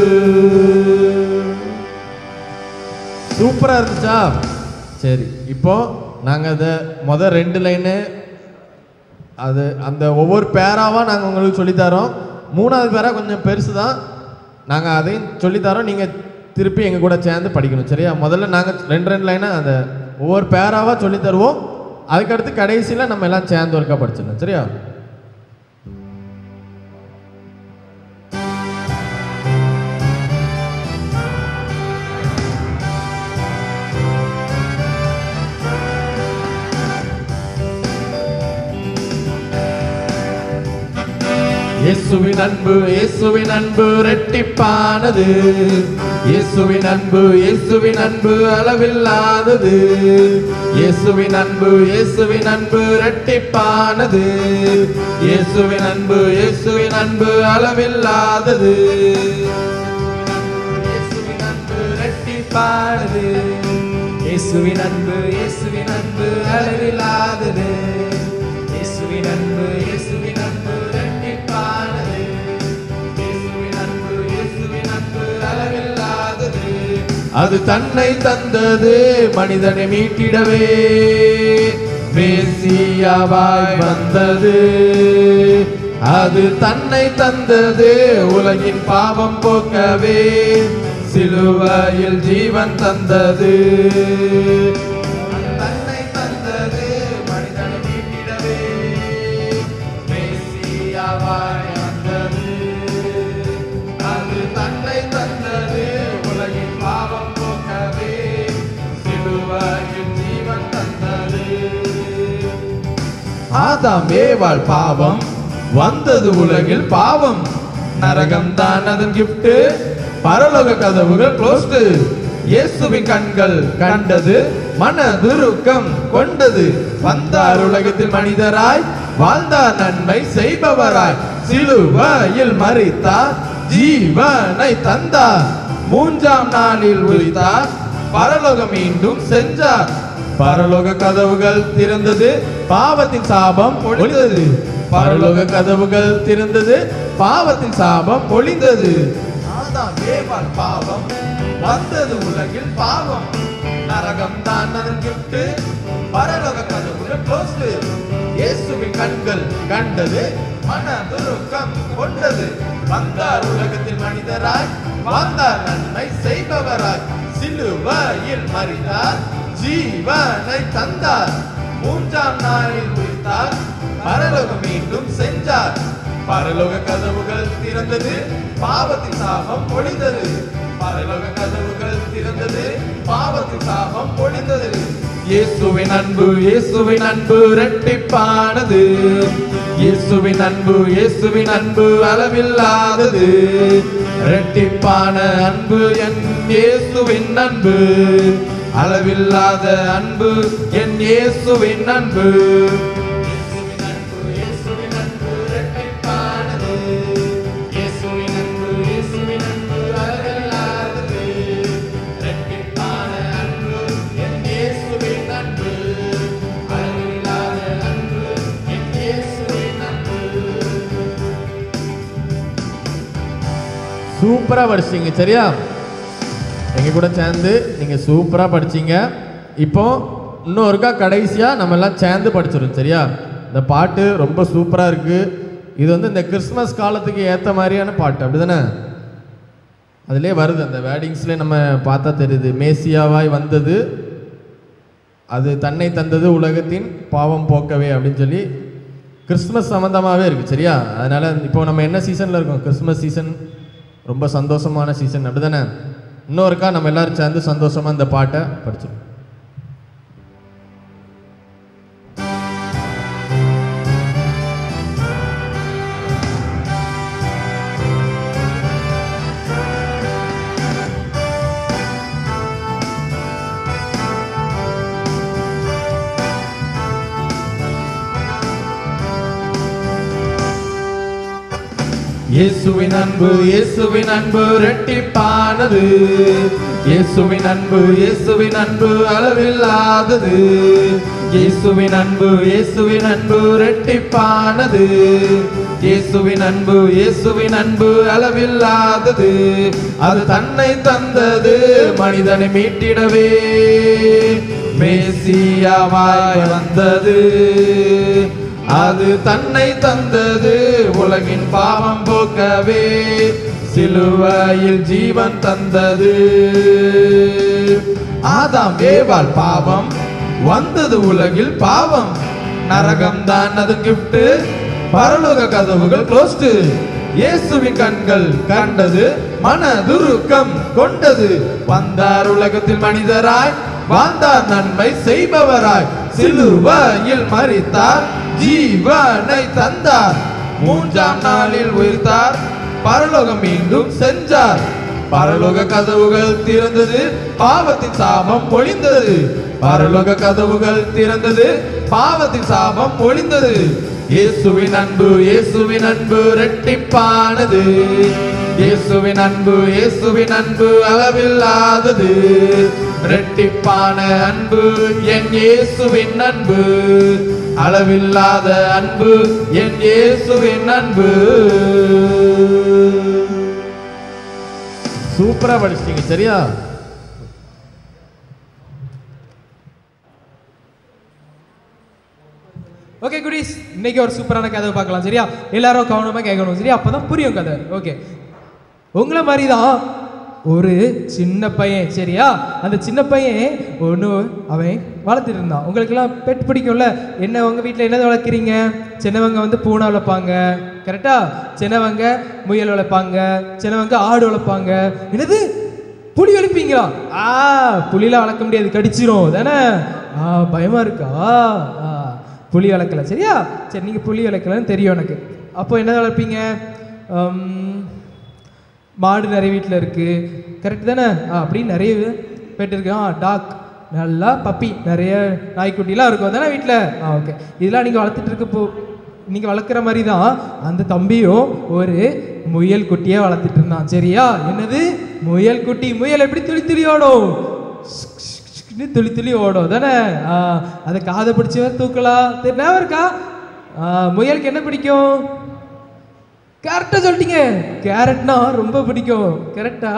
[SPEAKER 4] சூப்பரா இருந்துச்சா சரி இப்போ நாங்க அதை முத ரெண்டு லைனு அது அந்த ஒவ்வொரு பேராவா நாங்க உங்களுக்கு சொல்லித்தரோம் மூணாவது பேரா கொஞ்சம் பெருசு தான் நாங்க அதையும் சொல்லித்தரோம் நீங்க திருப்பி எங்க கூட சேர்ந்து படிக்கணும் சரியா முதல்ல நாங்க ரெண்டு ரெண்டு லைனா அந்த ஒவ்வொரு பேராவா சொல்லி தருவோம் அதுக்கடுத்து கடைசியில நம்ம எல்லாம் சேர்ந்து ஒருக்கா படிச்சிடணும் சரியா இயேசுவின் அன்பு இயேசுவின் அன்பு ரெட்டிப்பானது இயேசுவின் அன்பு இயேசுவின் அன்பு அளவில்லாதது இயேசுவின் அன்பு இயேசுவின் அன்பு ரெட்டிப்பானது இயேசுவின் அன்பு இயேசுவின் அன்பு அளவில்லாதது இயேசுவின் அன்பு ரெட்டிப்பானது
[SPEAKER 2] இயேசுவின் அன்பு இயேசுவின் அன்பு அளவில்லாதது இயேசுவின் அன்பு இயேசுவின் அன்பு இரட்டிப்பானது இயேசுவின் அன்பு இயேசுவின் அன்பு அளவில்லாதது
[SPEAKER 4] அது தன்னை தந்தது மனிதனை மீட்டிடவே மேசியாவாய் வந்தது அது தன்னை தந்தது உலகின் பாவம் போக்கவே சிலுவையில் ஜீவன் தந்தது அது தன்னை தந்தது மனிதனை மீட்டிடவே மேசியாவாய் வந்தது ஆதாம் ஏவாள் பாவம் வந்தது உலகில் பாவம் நரகம் தான் அதன் கிஃப்ட் பரலோக கதவுகள் க்ளோஸ்டு இயேசுவின் கண்கள் கண்டது மன துருக்கம் கொண்டது வந்தார் உலகத்தில் மனிதராய் வாழ்ந்தார் நன்மை செய்பவராய் சிலுவையில் மறித்தார் ஜீவனை தந்தார் மூன்றாம் நாளில் உரித்தார் பரலோகம் மீண்டும் சென்றார் பரலோக கதவுகள் திறந்தது பாவத்தின் சாபம் ஒளிந்தது பரலோக கதவுகள் திறந்தது பாவத்தின் சாபம் ஒளிந்தது ஆதாம் ஏவாள் பாவம் வந்தது உலகில் பாவம் நரகம் தான் அதன் கிஃப்ட் பரலோக கதவுகள் க்ளோஸ்டு இயேசுவின் கண்கள் கண்டது மன துருக்கம் கொண்டது வந்தார் உலகத்தில் மனிதராய் வாழ்ந்தார் நன்மை செய்பவராய் சிலுவையில் மறித்தார் ஜீவனை தந்தார் மூன்றாம் நாளில் உயிர்த்தார் பரலோகம் மீண்டும் சென்றார் பரலோக கதவுகள் திறந்தது பாவத்தின் சாபம் ஒளிந்தது பரலோக கதவுகள் திறந்தது பாவத்தின் சாபம் ஒளிந்தது இயேசுவின் அன்பு இயேசுவின் அன்பு இரட்டிப்பானது இயேசுவின் அன்பு இயேசுவின் அன்பு அளவில்லாதது இரட்டிப்பான அன்பு என் இயேசுவின் அன்பு அளவில்லாத அன்பு என் இயேசுவின் அன்பு இயேசுவின் அன்பு இயேசுவின் அன்பு இரட்டிப்பானது இயேசுவின் அன்பு இயேசுவின் அன்பு அளவில்லாதது இரட்டிப்பான அன்பு என் இயேசுவின் அன்பு அளவில்லாத அன்பு என் இயேசுவின் அன்பு சூப்பரா படிச்சீங்க சரியா எங்க கூட சேர்ந்து நீங்க சூப்பரா படிச்சீங்க இப்போ இன்னொருக்கா கடைசியா நம்ம எல்லாம் சேர்ந்து படிச்சிடும் சரியா இந்த பாட்டு ரொம்ப சூப்பரா இருக்கு இது வந்து இந்த கிறிஸ்மஸ் காலத்துக்கு ஏத்த மாதிரியான பாட்டு அப்படிதானே அதிலே வருது அந்த வேர்டிங்ஸ்லேயே நம்ம பார்த்தா தெரியுது மேசியாவாய் வந்தது அது தன்னை தந்தது உலகத்தின் பாவம் போக்கவே அப்படின்னு சொல்லி கிறிஸ்மஸ் சம்மந்தமாகவே இருக்குது சரியா அதனால் இப்போ நம்ம என்ன சீசனில் இருக்கோம் கிறிஸ்மஸ் சீசன் ரொம்ப சந்தோஷமான சீசன் அப்படிதானே இன்னொருக்கா நம்ம எல்லாரும் சேர்ந்து சந்தோஷமாக இந்த பாட்டை படிச்சிடும் இயேசுவின் அன்பு இயேசுவின் அன்பு இரட்டிப்பானது இயேசுவின் அன்பு இயேசுவின் அன்பு அளவில்லாதது இயேசுவின் அன்பு இயேசுவின் அன்பு இரட்டிப்பானது இயேசுவின் அன்பு இயேசுவின் அன்பு அளவில்லாதது அது தன்னை தந்தது மனிதனை மீட்டிடவே மேசியாவாய் வந்தது அது தன்னை தந்தது உலகின் பாவம் போக்கவே சிலுவையில் ஜீவன் தந்தது ஆதாம் ஏவாள் பாவம் வந்தது உலகில் பாவம் நரகம் தான் அது கிஃப்ட் பரலோக கதவுகள் க்ளோஸ்டு இயேசுவின் கண்கள் கண்டது மன துருக்கம் கொண்டது வந்தார் உலகத்தில் மனிதராய் வாழ்ந்தார் நன்மை செய்பவராய் சிலுவையில் மறித்தார் ஜீவனை தந்தார் மூன்றாம் நாளில் உயிர்த்தார் பரலோகம் மீண்டும் சென்றார் பரலோக கதவுகள் திறந்தது பாவத்தின் சாபம் ஒளிந்தது பரலோக கதவுகள் திறந்தது பாவத்தின் சாபம் ஒளிந்தது இயேசுவின் அன்பு இயேசுவின் அன்பு இரட்டிப்பானது இயேசுவின் அன்பு இயேசுவின் அன்பு அளவில்லாதது இரட்டிப்பான அன்பு என் இயேசுவின் அன்பு அளவில்லாத அன்பு என் இயேசுவின் அன்பு சூப்பரா படிச்சிட்டீங்க சரியா
[SPEAKER 2] ஓகே குடீஸ் இன்னைக்கு ஒரு சூப்பரான கதை பார்க்கலாம் சரியா எல்லாரும் கவனமா கேட்கணும் சரியா அப்பதான் புரியும் கதை ஓகே உங்களை மாதிரி தான் ஒரு சின்ன பையன் சரியா அந்த சின்ன பையன் ஒன்று அவன் வளர்த்துட்டு இருந்தான் உங்களுக்கெல்லாம் பெட் பிடிக்கும்ல என்ன உங்கள் வீட்டில் என்னது வளர்க்குறீங்க சின்னவங்க வந்து பூனை வளர்ப்பாங்க கரெக்டா சின்னவங்க முயல் வளர்ப்பாங்க சின்னவங்க ஆடு வளர்ப்பாங்க என்னது புலி வளர்ப்பீங்களா ஆ புலிலாம் வளர்க்க முடியாது கடிச்சிரும் தானே ஆ பயமா இருக்கா ஆ புளி வளர்க்கல சரியா சரி நீங்கள் புளி வளர்க்கலன்னு தெரியும் எனக்கு அப்போ என்ன வளர்ப்பீங்க உம், மாடு நிறைய வீட்டில் இருக்குது கரெக்ட் தானே ஆ அப்படின்னு நிறைய பெட் இருக்கு ஆ டாக் நல்லா பப்பி நிறைய நாய்க்குட்டிலாம் இருக்கும் தானே வீட்டில் ஆ ஓகே இதெல்லாம் நீங்கள் வளர்த்துட்டு இருக்க போ நீங்கள் வளர்க்குற மாதிரி தான் அந்த தம்பியும் ஒரு முயல் குட்டியை வளர்த்துட்டு இருந்தான் சரியா என்னது முயல் குட்டி முயல் எப்படி துளி துளி ஓடும் ஷ்ஷ்ஷ்ஷ்னு துளி துளி ஓடும் தானே ஆ, அதை காதை பிடிச்சவன் தூக்கலாம் தெரியாம இருக்கா ஆ, முயலுக்கு என்ன பிடிக்கும் கரெக்டாக சொல்லிட்டீங்க கேரட்னா ரொம்ப பிடிக்கும் கரெக்டா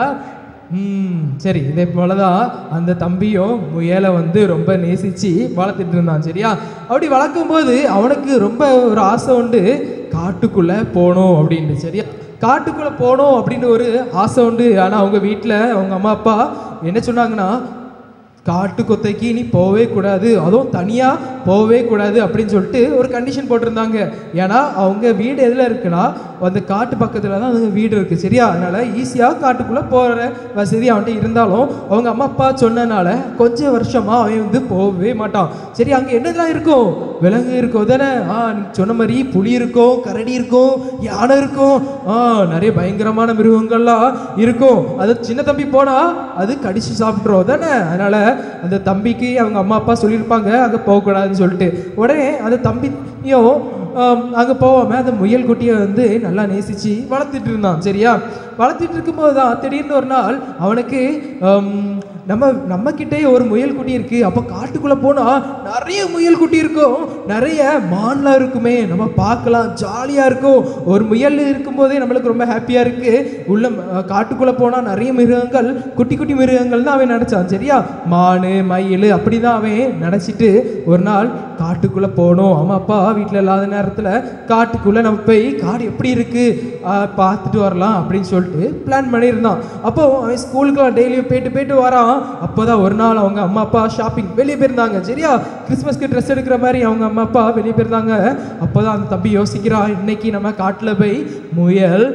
[SPEAKER 2] ம் சரி இதே போல தான் அந்த தம்பியும் முயலை வந்து ரொம்ப நேசித்து வளர்த்துட்டு இருந்தான் சரியா அப்படி வளர்க்கும்போது அவனுக்கு ரொம்ப ஒரு ஆசை உண்டு காட்டுக்குள்ளே போகணும் அப்படின்ட்டு சரியா காட்டுக்குள்ளே போகணும் அப்படின்னு ஒரு ஆசை உண்டு ஆனால் அவங்க வீட்டில் அவங்க அம்மா அப்பா என்ன சொன்னாங்கன்னா காட்டு கொத்தைக்கு நீ போகவே கூடாது அதுவும் தனியாக போகவே கூடாது அப்படின்னு சொல்லிட்டு ஒரு கண்டிஷன் போட்டிருந்தாங்க ஏன்னா அவங்க வீடு எதில் இருக்குன்னா அந்த காட்டு பக்கத்தில் தான் அவங்க வீடு இருக்குது சரியா அதனால் ஈஸியாக காட்டுக்குள்ளே போகிற வசதி அவன்கிட்ட இருந்தாலும் அவங்க அம்மா அப்பா சொன்னனால கொஞ்சம் வருஷமாக அவன் வந்து போகவே மாட்டான் சரி அங்கே என்னெல்லாம் இருக்கும் விலங்கு இருக்கும் தானே ஆ நீ சொன்ன மாதிரி புலி இருக்கும் கரடி இருக்கும் யானை இருக்கும் ஆ நிறைய பயங்கரமான மிருகங்கள்லாம் இருக்கும் அது சின்ன தம்பி போனா அது கடிச்சு சாப்பிட்றோம் தானே அதனால அந்த தம்பிக்கு அவங்க அம்மா அப்பா சொல்லியிருப்பாங்க அங்கே போகக்கூடாதுன்னு சொல்லிட்டு உடனே அந்த தம்பியும் அங்கே போகாம அந்த முயல் குட்டியை வந்து நல்லா நேசிச்சு வளர்த்துட்டு இருந்தான் சரியா வளர்த்துட்டு இருக்கும்போது தான் திடீர்னு ஒரு நாள் அவனுக்கு ஆம், நம்ம நம்ம கிட்டே ஒரு முயல் குட்டி இருக்கு அப்போ காட்டுக்குள்ள போனா நிறைய முயல் குட்டி இருக்கும் நிறைய மான்லாம் இருக்குமே நம்ம பார்க்கலாம் ஜாலியா இருக்கும் ஒரு முயல் இருக்கும்போதே நம்மளுக்கு ரொம்ப ஹாப்பியா இருக்கு உள்ள அஹ், காட்டுக்குள்ள போனா நிறைய மிருகங்கள் குட்டி குட்டி மிருகங்கள் தான் அவன் நினைச்சான் சரியா மானு மயில் அப்படிதான் அவன் நினைச்சிட்டு ஒரு நாள் காட்டுக்குள்ள போகணும் அம்மா அப்பா வீட்டில் இல்லாத நேரத்தில் காட்டுக்குள்ள நம்ம போய் காடு எப்படி இருக்கு ஆஹ், பார்த்துட்டு வரலாம் அப்படின்னு சொல்லிட்டு பிளான் பண்ணியிருந்தான் அப்போ அவன் ஸ்கூலுக்குலாம் டெய்லியும் போயிட்டு போயிட்டு வரான் அப்போதான் ஒரு நாள் அவங்க அம்மா அப்பா ஷாப்பிங் வெளியே போயிருந்தாங்க சரியா கிறிஸ்மஸ்க்கு ட்ரெஸ் எடுக்கிற மாதிரி அவங்க அம்மா அப்பா வெளியே போயிருந்தாங்க அப்போதான் அந்த தம்பி யோசிக்கிறான் இன்னைக்கு நம்ம காட்டில் போய் முயல்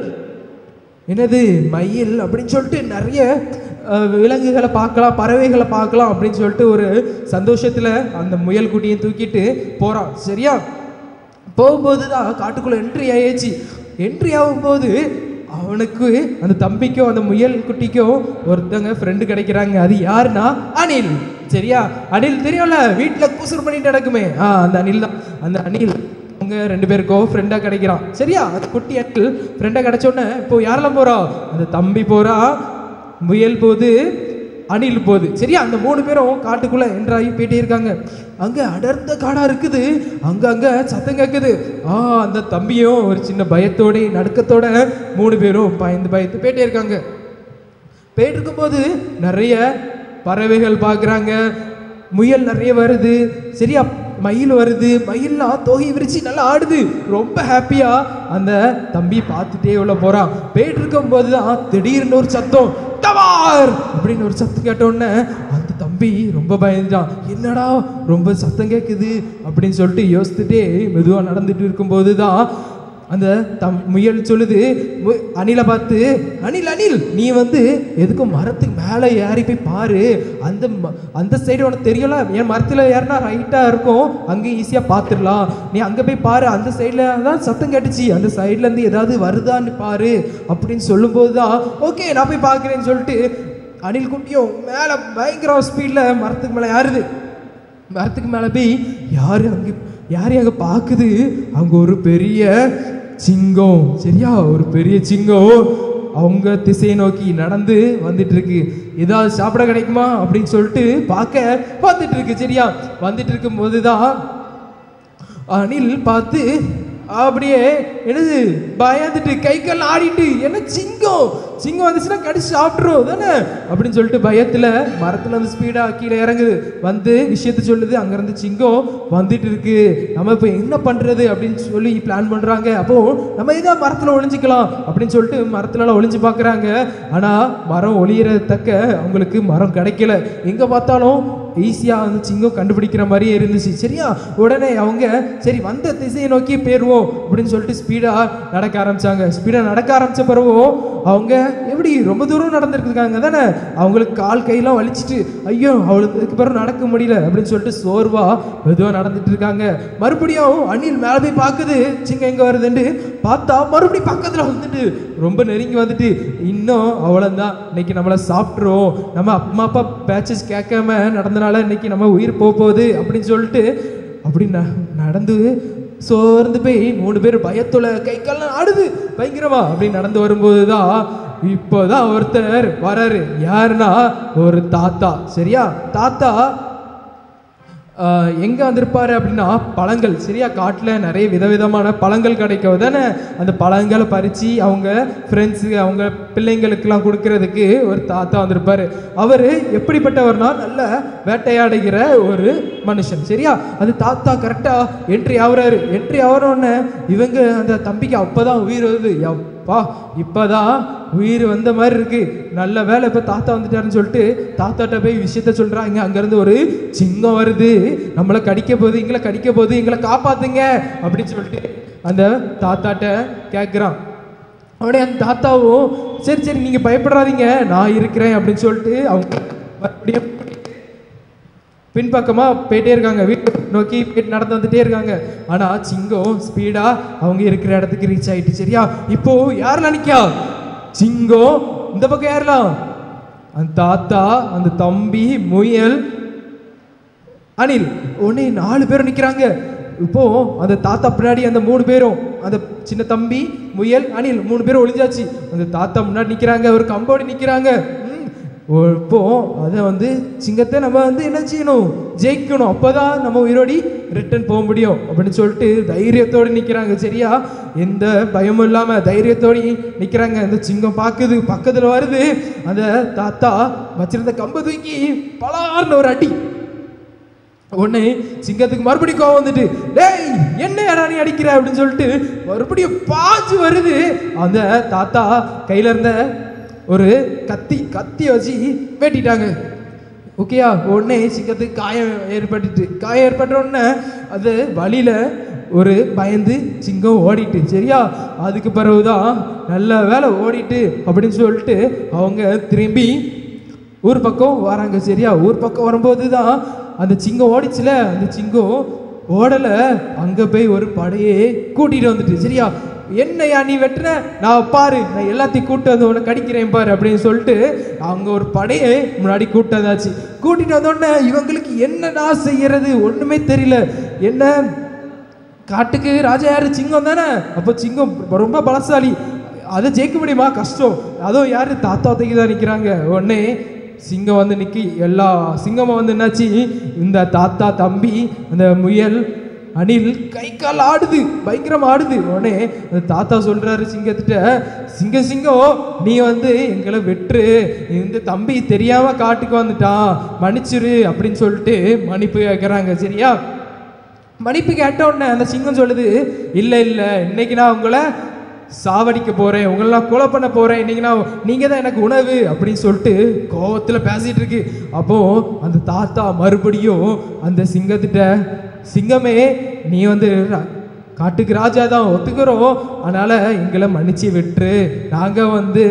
[SPEAKER 2] என்னது மயில் அப்படின்னு சொல்லிட்டு நிறைய அஹ், விலங்குகளை பார்க்கலாம் பறவைகளை பார்க்கலாம் அப்படின்னு சொல்லிட்டு ஒரு சந்தோஷத்தில் அந்த முயல் குட்டியை தூக்கிட்டு போகிறான் சரியா போகும்போது தான் காட்டுக்குள்ளே என்ட்ரி ஆயாச்சு என்ட்ரி ஆகும்போது அவனுக்கு அந்த தம்பிக்கும் அந்த முயல் குட்டிக்கும் ஒருத்தங்க ஃப்ரெண்டு கிடைக்கிறாங்க அது யாருன்னா அனில் சரியா அனில் தெரியும்ல வீட்டில் கூசுறு பண்ணிட்டு நடக்குமே ஆ அந்த அனில் தான் அந்த அனில் அவங்க ரெண்டு பேருக்கும் ஃப்ரெண்டாக கிடைக்கிறான் சரியா அந்த குட்டி அனில் ஃப்ரெண்டாக கிடைச்ச உடனே இப்போ யாரெல்லாம் போறா அந்த தம்பி போறா முயல் போகுது அணில் போகுது சரியா அந்த மூணு பேரும் காட்டுக்குள்ள என்ட்ராகி போயிட்டே இருக்காங்க அங்க அடர்ந்த காடா இருக்குது அங்க அங்க சத்தம் கேட்குது ஆ அந்த தம்பியும் ஒரு சின்ன பயத்தோட நடுக்கத்தோட மூணு பேரும் பயந்து பயந்து போயிட்டே இருக்காங்க போயிட்டு இருக்கும்போது நிறைய பறவைகள் பார்க்குறாங்க முயல் நிறைய வருது சரியா மயில் வருது மயில்லாம் தொகை விரிச்சு நல்லா ஆடுது ரொம்ப ஹாப்பியா அந்த தம்பி பார்த்துட்டே உள்ள போறான் போயிட்டு இருக்கும்போது தான் திடீர்னு ஒரு சத்தம் டவார் அப்படின்னு ஒரு சத்தம் கேட்ட உடனே அந்த தம்பி ரொம்ப பயந்துட்டான் என்னடா ரொம்ப சத்தம் கேட்குது அப்படின்னு சொல்லிட்டு யோசித்துட்டே மெதுவாக நடந்துட்டு இருக்கும்போது தான் அந்த தம் முயல் சொல்லுது மு- அணிலை பார்த்து அணில் அணில் நீ வந்து எதுக்கும் மரத்துக்கு மேலே ஏறி போய் பாரு அந்த ம- அந்த சைடு உனக்கு தெரியல என் மரத்தில் ஏறினா ரைட்டாக இருக்கும் அங்கே ஈஸியாக பார்த்துடலாம் நீ அங்கே போய் பாரு அந்த சைடில் தான் சத்தம் கேட்டுச்சு அந்த சைட்லேருந்து ஏதாவது வருதான்னு பாரு அப்படின்னு சொல்லும்போது தான் ஓகே நான் போய் பார்க்குறேன்னு சொல்லிட்டு அணில் குட்டியும் மேலே பயங்கர ஸ்பீடில் மரத்துக்கு மேலே ஏறுது மரத்துக்கு மேலே போய் யார் அங்கே யார் அங்கே பார்க்குது அங்கே ஒரு பெரிய சிங்கம் சரியா ஒரு பெரிய சிங்கம் அவங்க திசையை நோக்கி நடந்து வந்துட்டு இருக்கு ஏதாவது சாப்பிட கிடைக்குமா அப்படின்னு சொல்லிட்டு பார்க்க வந்துட்டு இருக்கு சரியா வந்துட்டு இருக்கும்போது தான் அனில் பார்த்து அப்படியே என்னது பயந்துட்டு கை கால் ஆடிட்டு என்ன சிங்கம் சிங்கம் வந்துச்சுன்னா கடிச்சு சாப்பிட்றோம் தானே அப்படின்னு சொல்லிட்டு பயத்துல மரத்துல வந்து ஸ்பீடா கீழே இறங்குது வந்து விஷயத்த சொல்லுது அங்கிருந்து சிங்கம் வந்துட்டு இருக்கு நம்ம இப்போ என்ன பண்றது அப்படின்னு சொல்லி பிளான் பண்றாங்க அப்போ நம்ம ஏதா மரத்துல ஒளிஞ்சுக்கலாம் அப்படின்னு சொல்லிட்டு மரத்துல எல்லாம் ஒளிஞ்சு பார்க்கறாங்க ஆனா மரம் ஒளியறத்தக்க அவங்களுக்கு மரம் கிடைக்கல எங்க பார்த்தாலும் ஈஸியாக வந்து சிங்கம் கண்டுபிடிக்கிற மாதிரியே இருந்துச்சு சரியா உடனே அவங்க சரி வந்த திசையை நோக்கி போயிடுவோம் அப்படின்னு சொல்லிட்டு ஸ்பீடாக நடக்க ஆரம்பிச்சாங்க ஸ்பீடாக நடக்க ஆரம்பிச்ச பிறகு அவங்க எப்படி ரொம்ப தூரம் நடந்திருக்காங்க தானே அவங்களுக்கு கால் கையெல்லாம் வலிச்சிட்டு ஐயோ அவளுக்கு இதுக்கு பிறகு நடக்க முடியல அப்படின்னு சொல்லிட்டு சோர்வா மெதுவாக நடந்துட்டு இருக்காங்க மறுபடியும் அணில் மேலே போய் பார்க்குது சிங்கம் எங்கே வருதுன்னு பார்த்தா மறுபடியும் பக்கத்தில் வந்துட்டு ரொம்ப நெருங்கி வந்துட்டு இன்னும் அவ்வளோதான் இன்னைக்கு நம்மளை சாப்பிட்ருவோம் நம்ம அம்மா அப்பா பேச்சஸ் கேட்காம நடந்தனால இன்னைக்கு நம்ம உயிர் போக போகுது அப்படின்னு சொல்லிட்டு அப்படி ந- நடந்து சோர்ந்து போய் மூணு பேர் பயத்துல கை கால்லாம் ஆடுது பயங்கரமா அப்படி நடந்து வரும்போது தான் இப்போதான் ஒருத்தர் வராரு யாருன்னா ஒரு தாத்தா சரியா தாத்தா ஆஹ், எங்க வந்திருப்பாரு அப்படின்னா பழங்கள் சரியா காட்டுல நிறைய விதவிதமான பழங்கள் கிடைக்கும் தானே அந்த பழங்களை பறிச்சு அவங்க ஃப்ரெண்ட்ஸு அவங்க பிள்ளைங்களுக்கெல்லாம் கொடுக்கறதுக்கு ஒரு தாத்தா வந்திருப்பாரு அவர் எப்படிப்பட்டவர்னா நல்ல வேட்டையாடுகிற ஒரு மனுஷன் சரியா அது தாத்தா கரெக்டா என்ட்ரி ஆகுறாரு என்ட்ரி ஆகிறோன்னு இவங்க அந்த தம்பிக்கு அப்பதான் உயிர் வருது அப்பா இப்பதான் உயிர் வந்த மாதிரி இருக்கு நல்ல வேலை இப்ப தாத்தா வந்துட்டாருன்னு சொல்லிட்டு தாத்தாட்ட போய் விஷயத்த சொல்றாங்க அங்கிருந்து ஒரு சிங்கம் வருது நம்மளை கடிக்க போகுது எங்களை கடிக்க போகுது எங்களை காப்பாத்துங்க அப்படின்னு சொல்லிட்டு அந்த தாத்தாட்ட கேட்குறான் உடனே அந்த தாத்தாவும் சரி சரி நீங்க பயப்படாதீங்க நான் இருக்கிறேன் அப்படின்னு சொல்லிட்டு அவங்க மறுபடியும் பின்பக்கமா போயிட்டே இருக்காங்க வீட்டு நோக்கி போயிட்டு நடந்து வந்துட்டே இருக்காங்க ஆனா சிங்கம் ஸ்பீடா அவங்க இருக்கிற இடத்துக்கு ரீச் ஆயிட்டு சரியா இப்போ யார் நினைக்கா சிங்கம் இந்த பக்கம் யாரெல்லாம் அந்த தாத்தா அந்த தம்பி முயல் அனில் உடனே நாலு பேர் நிக்கிறாங்க இப்போ அந்த தாத்தா பின்னாடி அந்த மூணு பேரும் அந்த சின்ன தம்பி முயல் அனில் மூணு பேரும் ஒளிஞ்சாச்சு அந்த தாத்தா முன்னாடி நிக்கிறாங்க ஒரு கம்போடி நிக்கிறாங்க ம், ஓ- இப்போ அதை வந்து சிங்கத்தை நம்ம வந்து என்ன செய்யணும் ஜெயிக்கணும் அப்பதான் நம்ம உயிரோடி ரிட்டர்ன் போக முடியும் அப்படின்னு சொல்லிட்டு தைரியத்தோடு நிக்கிறாங்க சரியா எந்த பயமும் இல்லாம தைரியத்தோடு நிக்கிறாங்க இந்த சிங்கம் பாக்குது பக்கத்துல வருது அந்த தாத்தா வச்சிருந்த கம்பை தூக்கி பலார்னு ஒரு அடி உடனே சிங்கத்துக்கு மறுபடியும் கோவம் வந்துட்டு டேய் என்ன யாரா நீ அடிக்கிற அப்படின்னு சொல்லிட்டு மறுபடியும் பாஞ்சு வருது அந்த தாத்தா கையில இருந்த ஒரு கத்தி கத்தியை வச்சு வெட்டிட்டாங்க ஓகேயா உடனே சிங்கத்துக்கு காயம் ஏற்பட்டுட்டு காயம் ஏற்பட்ட உடனே அது வழியில ஒரு பயந்து சிங்கம் ஓடிட்டு சரியா அதுக்கு பிறகுதான் நல்ல வேலை ஓடிட்டு அப்படின்னு சொல்லிட்டு அவங்க திரும்பி ஊர் பக்கம் வராங்க சரியா ஊர் பக்கம் வரும்போது தான் அந்த சிங்கம் ஓடிச்சுல அந்த சிங்கம் ஓடலை அங்கே போய் ஒரு படையே கூட்டிட்டு வந்துட்டு சரியா என்னையா நீ வெட்டுன நான் பாரு நான் எல்லாத்தையும் கூட்டு வந்து உன்னை கடிக்கிறேன் பாரு அப்படின்னு சொல்லிட்டு அவங்க ஒரு படையை முன்னாடி கூட்டு வந்தாச்சு கூட்டிட்டு வந்த உடனே இவங்களுக்கு என்னடா செய்யறது ஒண்ணுமே தெரியல என்ன காட்டுக்கு ராஜா யாரு சிங்கம் தானே அப்போ சிங்கம் ரொம்ப பலசாலி அதை ஜெயிக்க முடியுமா கஷ்டம் அதுவும் யாரு தாத்தா தைக்கு தான் நிற்கிறாங்க உடனே சிங்கம் வந்து நிக்கி எல்லா சிங்கமும் வந்து என்னாச்சு இந்த தாத்தா தம்பி அந்த முயல் அணில் கை கால் ஆடுது பயங்கரமா ஆடுது உடனே அந்த தாத்தா சொல்றாரு சிங்கத்திட்ட சிங்க சிங்கம் நீ வந்து எங்களை வெற்று இந்த தம்பி தெரியாம காட்டுக்கு வந்துட்டான் மன்னிச்சிரு அப்படின்னு சொல்லிட்டு மன்னிப்பு கேட்குறாங்க சரியா மன்னிப்பு கேட்ட உடனே அந்த சிங்கம் சொல்லுது இல்ல இல்ல இன்னைக்கு நான் உங்களை சாவடிக்க போறேன் உங்களை நான் கொலை பண்ண போறேன் இன்னைக்கு நான் நீங்க தான் எனக்கு உணவு அப்படின்னு சொல்லிட்டு கோவத்துல பேசிட்டு இருக்கு அப்போ அந்த தாத்தா மறுபடியும் அந்த சிங்கத்திட்ட சிங்கமே நீ வந்து ர- காட்டுக்கு ராஜா தான் ஒத்துக்கிறோம் அதனால எங்களை மன்னிச்சு விட்டுரு நாங்க வந்து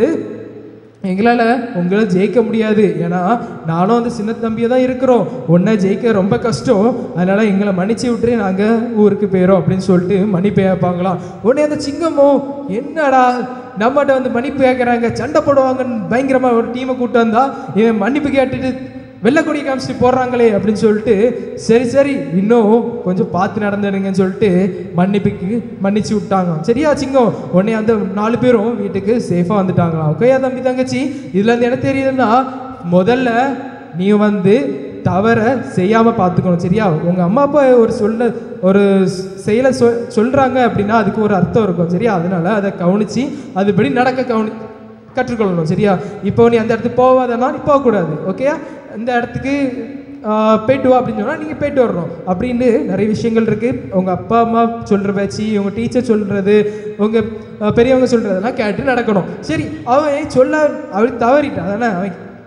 [SPEAKER 2] எங்களால் உங்களை ஜெயிக்க முடியாது ஏன்னா நானும் அந்த சின்ன தம்பியை தான் இருக்கிறோம் உன்னை ஜெயிக்க ரொம்ப கஷ்டம் அதனால எங்களை மன்னிச்சு விட்டுரு நாங்கள் ஊருக்கு போயிடும் அப்படின்னு சொல்லிட்டு மன்னிப்பு கேட்பாங்களாம் உடனே அந்த சிங்கமும் என்னடா நம்மகிட்ட வந்து மன்னிப்பு கேட்குறாங்க சண்டை போடுவாங்கன்னு பயங்கரமா ஒரு டீமை கூட்டு வந்தா இவன் மன்னிப்பு கேட்டுட்டு வெள்ளக்கொடி காமிச்சிட்டு போடுறாங்களே அப்படின்னு சொல்லிட்டு சரி சரி இன்னும் கொஞ்சம் பார்த்து நடந்துடுங்கன்னு சொல்லிட்டு மன்னிப்புக்கு மன்னிச்சு விட்டாங்க சரியா சிங்கம் உடனே அந்த நாலு பேரும் வீட்டுக்கு சேஃபாக வந்துட்டாங்களாம் ஓகேயா தம்பி தங்கச்சி இதுல இருந்து என்ன தெரியுதுன்னா முதல்ல நீ வந்து தவற செய்யாம பார்த்துக்கணும் சரியா உங்க அம்மா அப்பா ஒரு சொல்ல ஒரு செயலை சொ சொல்றாங்க அப்படின்னா அதுக்கு ஒரு அர்த்தம் இருக்கும் சரியா அதனால அதை கவனிச்சு அதுபடி நடக்க கவனி கற்றுக்கொள்ளணும் சரியா இப்போ நீ அந்த இடத்துக்கு போகாதனா நீ போகக்கூடாது ஓகேயா இந்த இடத்துக்கு ஆஹ், போயிட்டு வா அப்படின்னு சொன்னால் நீங்கள் போயிட்டு வரணும் அப்படின்னு நிறைய விஷயங்கள் இருக்குது உங்கள் அப்பா அம்மா சொல்கிற பேச்சு உங்கள் டீச்சர் சொல்கிறது உங்கள் பெரியவங்க சொல்கிறதெல்லாம் கேட்டு நடக்கணும் சரி அவன் சொல்ல அவள் தவறிட்டான் அதானே அவன்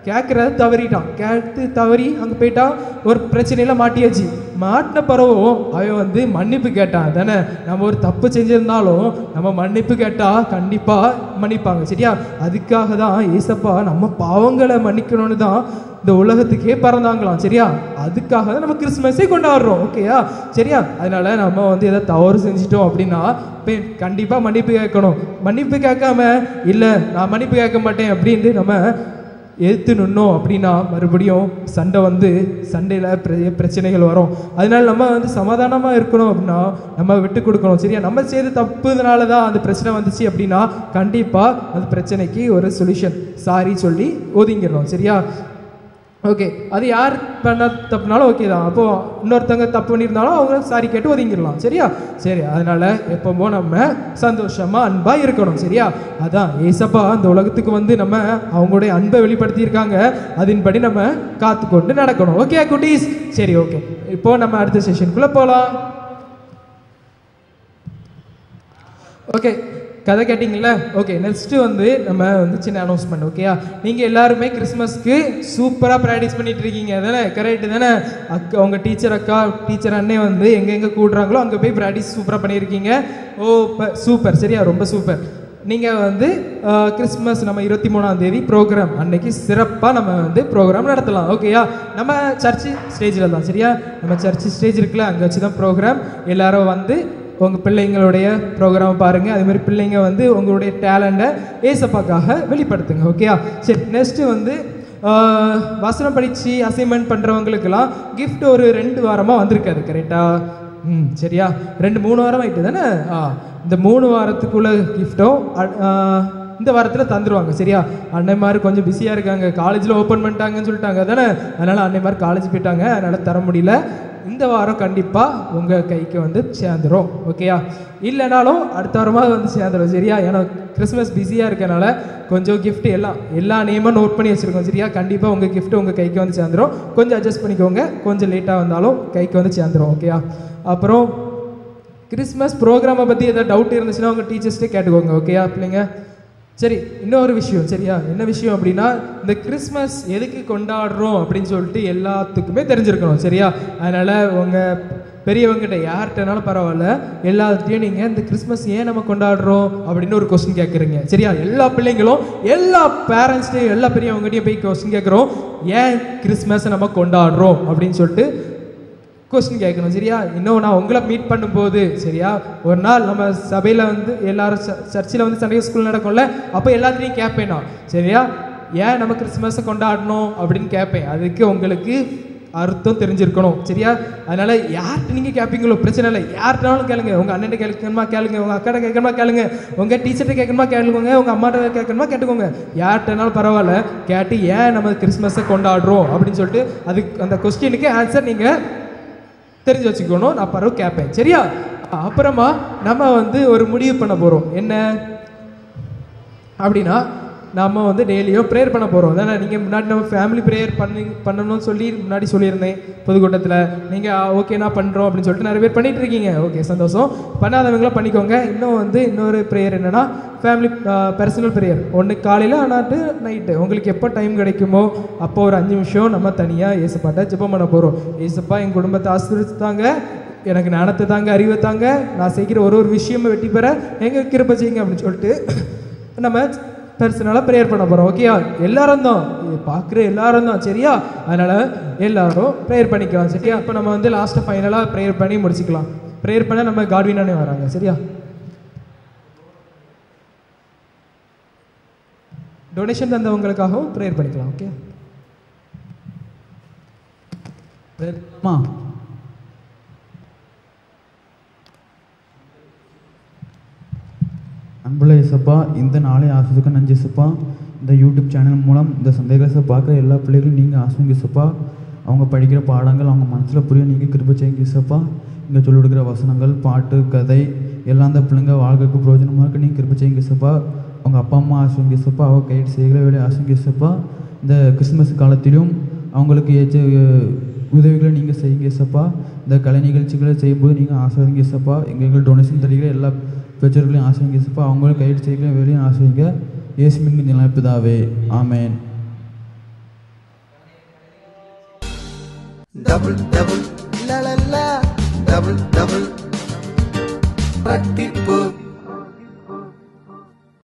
[SPEAKER 2] கேட்குறத தவறிட்டான் கேட்டு தவறி அங்கே போயிட்டா ஒரு பிரச்சனையில மாட்டியாச்சு மாட்டின பிறகும் அவன் வந்து மன்னிப்பு கேட்டான் தானே நம்ம ஒரு தப்பு செஞ்சிருந்தாலும் நம்ம மன்னிப்பு கேட்டா கண்டிப்பா மன்னிப்பாங்க சரியா அதுக்காக தான் ஏசப்பா நம்ம பாவங்களை மன்னிக்கணும்னு தான் இந்த உலகத்துக்கே பிறந்தாங்களாம் சரியா அதுக்காக தான் நம்ம கிறிஸ்மஸே கொண்டாடுறோம் ஓகேயா சரியா அதனால நம்ம வந்து எதை தவறு செஞ்சிட்டோம் அப்படின்னா இப்போ கண்டிப்பாக மன்னிப்பு கேட்கணும் மன்னிப்பு கேட்காம இல்லை நான் மன்னிப்பு கேட்க மாட்டேன் அப்படின்ட்டு நம்ம எதிர்த்து நின்னோம் அப்படின்னா மறுபடியும் சண்டை வந்து சண்டையில் பெரிய பிரச்சனைகள் வரும் அதனால நம்ம வந்து சமாதானமாக இருக்கணும் அப்படின்னா நம்ம விட்டு கொடுக்கணும் சரியா நம்ம செய்த தப்புனால தான் அந்த பிரச்சனை வந்துச்சு அப்படின்னா கண்டிப்பாக அந்த பிரச்சனைக்கு ஒரு சொல்யூஷன் சாரி சொல்லி ஒதுங்கிடணும் சரியா ஓகே அது யார் பண்ண தப்புனாலும் ஓகே தான் அப்போ இன்னொருத்தவங்க தப்பு பண்ணியிருந்தாலும் அவங்க சாரி கேட்டு ஒதுங்கிடலாம் சரியா சரி அதனால எப்பவுமோ நம்ம சந்தோஷமா அன்பா இருக்கணும் சரியா அதான் ஏசப்பா அந்த உலகத்துக்கு வந்து நம்ம அவங்களுடைய அன்பை வெளிப்படுத்தியிருக்காங்க அதன்படி நம்ம காத்துக்கொண்டு நடக்கணும் ஓகே குட்டீஸ் சரி ஓகே இப்போ நம்ம அடுத்த செஷனுக்குள்ள போகலாம் ஓகே கதை கேட்டிங்கல்ல ஓகே நெக்ஸ்ட்டு வந்து நம்ம வந்து சின்ன அனௌன்ஸ்மெண்ட் ஓகேயா நீங்கள் எல்லாருமே கிறிஸ்மஸ்க்கு சூப்பராக ப்ராக்டிஸ் பண்ணிட்டு இருக்கீங்க தானே கரெக்டு தானே அக்கா உங்கள் டீச்சர் அக்கா டீச்சர் அண்ணே வந்து எங்கெங்கே கூடுறாங்களோ அங்கே போய் ப்ராக்டிஸ் சூப்பராக பண்ணியிருக்கீங்க ஓ சூப்பர் சரியா ரொம்ப சூப்பர் நீங்கள் வந்து அஹ், கிறிஸ்மஸ் நம்ம இருபத்தி மூணாம் தேதி ப்ரோக்ராம் அன்னைக்கு சிறப்பாக நம்ம வந்து ப்ரோக்ராம் நடத்தலாம் ஓகேயா நம்ம சர்ச்சு ஸ்டேஜில் தான் சரியா நம்ம சர்ச்சு ஸ்டேஜ் இருக்குல்ல அங்கே வச்சு தான் ப்ரோக்ராம் எல்லாரும் வந்து உங்கள் பிள்ளைங்களுடைய ப்ரோக்ராம் பாருங்கள் அதே மாதிரி பிள்ளைங்க வந்து உங்களுடைய டேலண்ட்டை ஏசப்பாக்காக வெளிப்படுத்துங்க ஓகேயா சரி நெக்ஸ்ட்டு வந்து ஆஹ், வசனம் படித்து அசைன்மெண்ட் பண்ணுறவங்களுக்கெல்லாம் gift ஒரு ரெண்டு வாரமாக வந்திருக்காது கரெக்டாக ம் சரியா ரெண்டு மூணு வாரம் ஆயிட்டு தானே ஆ இந்த மூணு வாரத்துக்குள்ள கிஃப்ட்டும் இந்த வாரத்தில் தந்துருவாங்க சரியா அன்னைமாரு கொஞ்சம் பிஸியாக இருக்காங்க காலேஜில் ஓப்பன் பண்ணிட்டாங்கன்னு சொல்லிட்டாங்க தானே அதனால் அன்னைமாரு காலேஜ் போயிட்டாங்க அதனால் தர முடியல இந்த வாரம் கண்டிப்பாக உங்கள் கைக்கு வந்து சேர்ந்துரும் ஓகேயா இல்லைனாலும் அடுத்த வாரமாக வந்து சேர்ந்துரும் சரியா ஏன்னா கிறிஸ்மஸ் பிஸியாக இருக்கனால கொஞ்சம் gift எல்லாம் எல்லா நேமும் நோட் பண்ணி வச்சுருக்கோம் சரியா கண்டிப்பாக உங்கள் gift உங்கள் கைக்கு வந்து சேர்ந்துரும் கொஞ்சம் அட்ஜஸ்ட் பண்ணிக்கோங்க கொஞ்சம் லேட்டாக வந்தாலும் கைக்கு வந்து சேர்ந்துரும் ஓகேயா அப்புறம் கிறிஸ்மஸ் ப்ரோக்ராமை பற்றி ஏதாவது டவுட் இருந்துச்சுன்னா உங்கள் டீச்சர்ஸ்ட்டே கேட்டுக்கோங்க ஓகேயா பிள்ளைங்க சரி இன்னொரு விஷயம் சரியா என்ன விஷயம் அப்படின்னா இந்த கிறிஸ்மஸ் எதுக்கு கொண்டாடுறோம் அப்படின்னு சொல்லிட்டு எல்லாத்துக்குமே தெரிஞ்சிருக்கணும் சரியா அதனால் உங்கள் பெரியவங்ககிட்ட யார்கிட்டனாலும் பரவாயில்ல எல்லாத்தையும் நீங்கள் இந்த கிறிஸ்மஸ் ஏன் நம்ம கொண்டாடுறோம் அப்படின்னு ஒரு கொஸ்டின் கேட்குறீங்க சரியா எல்லா பிள்ளைங்களும் எல்லா பேரண்ட்ஸ்டையும் எல்லா பெரியவங்ககிட்டயும் போய் கொஸ்டின் கேட்குறோம் ஏன் கிறிஸ்மஸை நம்ம கொண்டாடுறோம் அப்படின்னு சொல்லிட்டு கொஸ்டின் கேட்கணும் சரியா இன்னும் நான் உங்களை மீட் பண்ணும்போது சரியா ஒரு நாள் நம்ம சபையில் வந்து எல்லாரும் சர்ச்சில் வந்து சண்டே ஸ்கூல் நடக்கும்ல அப்போ எல்லாத்தையும் கேட்பேன் நான் சரியா ஏன் நம்ம கிறிஸ்மஸை கொண்டாடணும் அப்படின்னு கேட்பேன் அதுக்கு உங்களுக்கு அர்த்தம் தெரிஞ்சிருக்கணும் சரியா அதனால யார்கிட்ட நீங்கள் கேட்பீங்களோ பிரச்சனை இல்லை யார்கிட்டனாலும் கேளுங்க உங்கள் அண்ணன் கேட்கணுமா கேளுங்க உங்கள் அக்காட்ட கேட்கணுமா கேளுங்க உங்கள் டீச்சர்கிட்ட கேட்கணுமா கேளுங்க உங்கள் அம்மாட்ட கேட்கணுமா கேட்டுக்கோங்க யார்கிட்டனாலும் பரவாயில்ல கேட்டு ஏன் நம்ம கிறிஸ்மஸை கொண்டாடுறோம் அப்படின்னு சொல்லிட்டு அதுக்கு அந்த கொஸ்டினுக்கு ஆன்சர் நீங்கள் தெரிஞ்சு வச்சுக்கணும் நான் பரவ கேட்பேன் சரியா அப்புறமா நம்ம வந்து ஒரு முடிவு பண்ண போகிறோம் என்ன அப்படின்னா நம்ம வந்து டெய்லியும் ப்ரேயர் பண்ண போகிறோம் அதானே நீங்கள் முன்னாடி நம்ம ஃபேமிலி ப்ரேயர் பண்ணி பண்ணணும்னு சொல்லி முன்னாடி சொல்லியிருந்தேன் பொதுக்கூட்டத்தில் நீங்கள் ஓகே நான் பண்ணுறோம் அப்படின்னு சொல்லிட்டு நிறைய பேர் பண்ணிட்டு இருக்கீங்க ஓகே சந்தோஷம் பண்ணாதவங்களாம் பண்ணிக்கோங்க இன்னும் வந்து இன்னொரு ப்ரேயர் என்னன்னா ஃபேமிலி பர்சனல் ப்ரேயர் ஒன்று காலையில் ஆனாட்டு நைட்டு உங்களுக்கு எப்போ டைம் கிடைக்குமோ அப்போ ஒரு அஞ்சு நிமிஷம் நம்ம தனியாக ஏசப்பாட்ட ஜெபம் பண்ண போகிறோம் ஏசப்பா என் குடும்பத்தை ஆசீர்வதித்தாங்க எனக்கு ஞானத்தை தாங்க அறிவை தாங்க நான் செய்கிற ஒரு ஒரு விஷயமும் வெட்டி பெற எங்க கிருபை செய்யுங்க அப்படின்னு சொல்லிட்டு நம்ம பர்சனலாக ப்ரேயர் பண்ண போகிறோம் ஓகேயா எல்லாரும் தான் இது பார்க்குற எல்லாரும் தான் சரியா அதனால் எல்லாரும் ப்ரேயர் பண்ணிக்கலாம் சரியா இப்போ நம்ம வந்து லாஸ்ட்டாக ஃபைனலாக ப்ரேயர் பண்ணி முடிச்சுக்கலாம் ப்ரேயர் பண்ண நம்ம காட்வினானே வராங்க சரியா டொனேஷன் தந்தவங்களுக்காகவும் ப்ரேயர் பண்ணிக்கலாம் ஓகே
[SPEAKER 5] அம்மா அன்புள்ள இசப்பா இந்த நாளை ஆசிரியக்க நஞ்சு இசப்பா இந்த யூடியூப் சேனல் மூலம் இந்த சந்தேகத்தை பார்க்குற எல்லா பிள்ளைகளும் நீங்கள் ஆசுங்க இசப்பா அவங்க படிக்கிற பாடங்கள் அவங்க மனசில் புரிய நீங்கள் கிருப செய்யுங்க இசப்பா இங்கே சொல்லிக் கொடுக்குற வசனங்கள் பாட்டு கதை எல்லாம் அந்த பிள்ளைங்க வாழ்க்கைக்கு பிரயோஜனமாக இருக்கு நீங்கள் கிருப செய்யுங்க இசப்பா அவங்க அப்பா அம்மா ஆசுங்க இசப்பா அவங்க கைடு செய்கிற வேலையை ஆசுங்க இசப்பா இந்த கிறிஸ்துமஸ் காலத்திலும் அவங்களுக்கு ஏற்ற அஹ், உதவிகளை நீங்கள் செய்யுங்க இசப்பா இந்த கலை நிகழ்ச்சிகளை செய்யும்போது நீங்கள் ஆசிரியங்க இசப்பா எங்களுக்கு டொனேஷன் தருகிற எல்லா பெற்றோர்களையும் ஆசிரியங்க இசப்பா அவங்களும் கைடு செய்கிற வேலையும் ஆசிரியங்க இயேசுமின் நிலைப்பிதாவே ஆமேன்
[SPEAKER 1] double double la la la double double பட்டிப்பு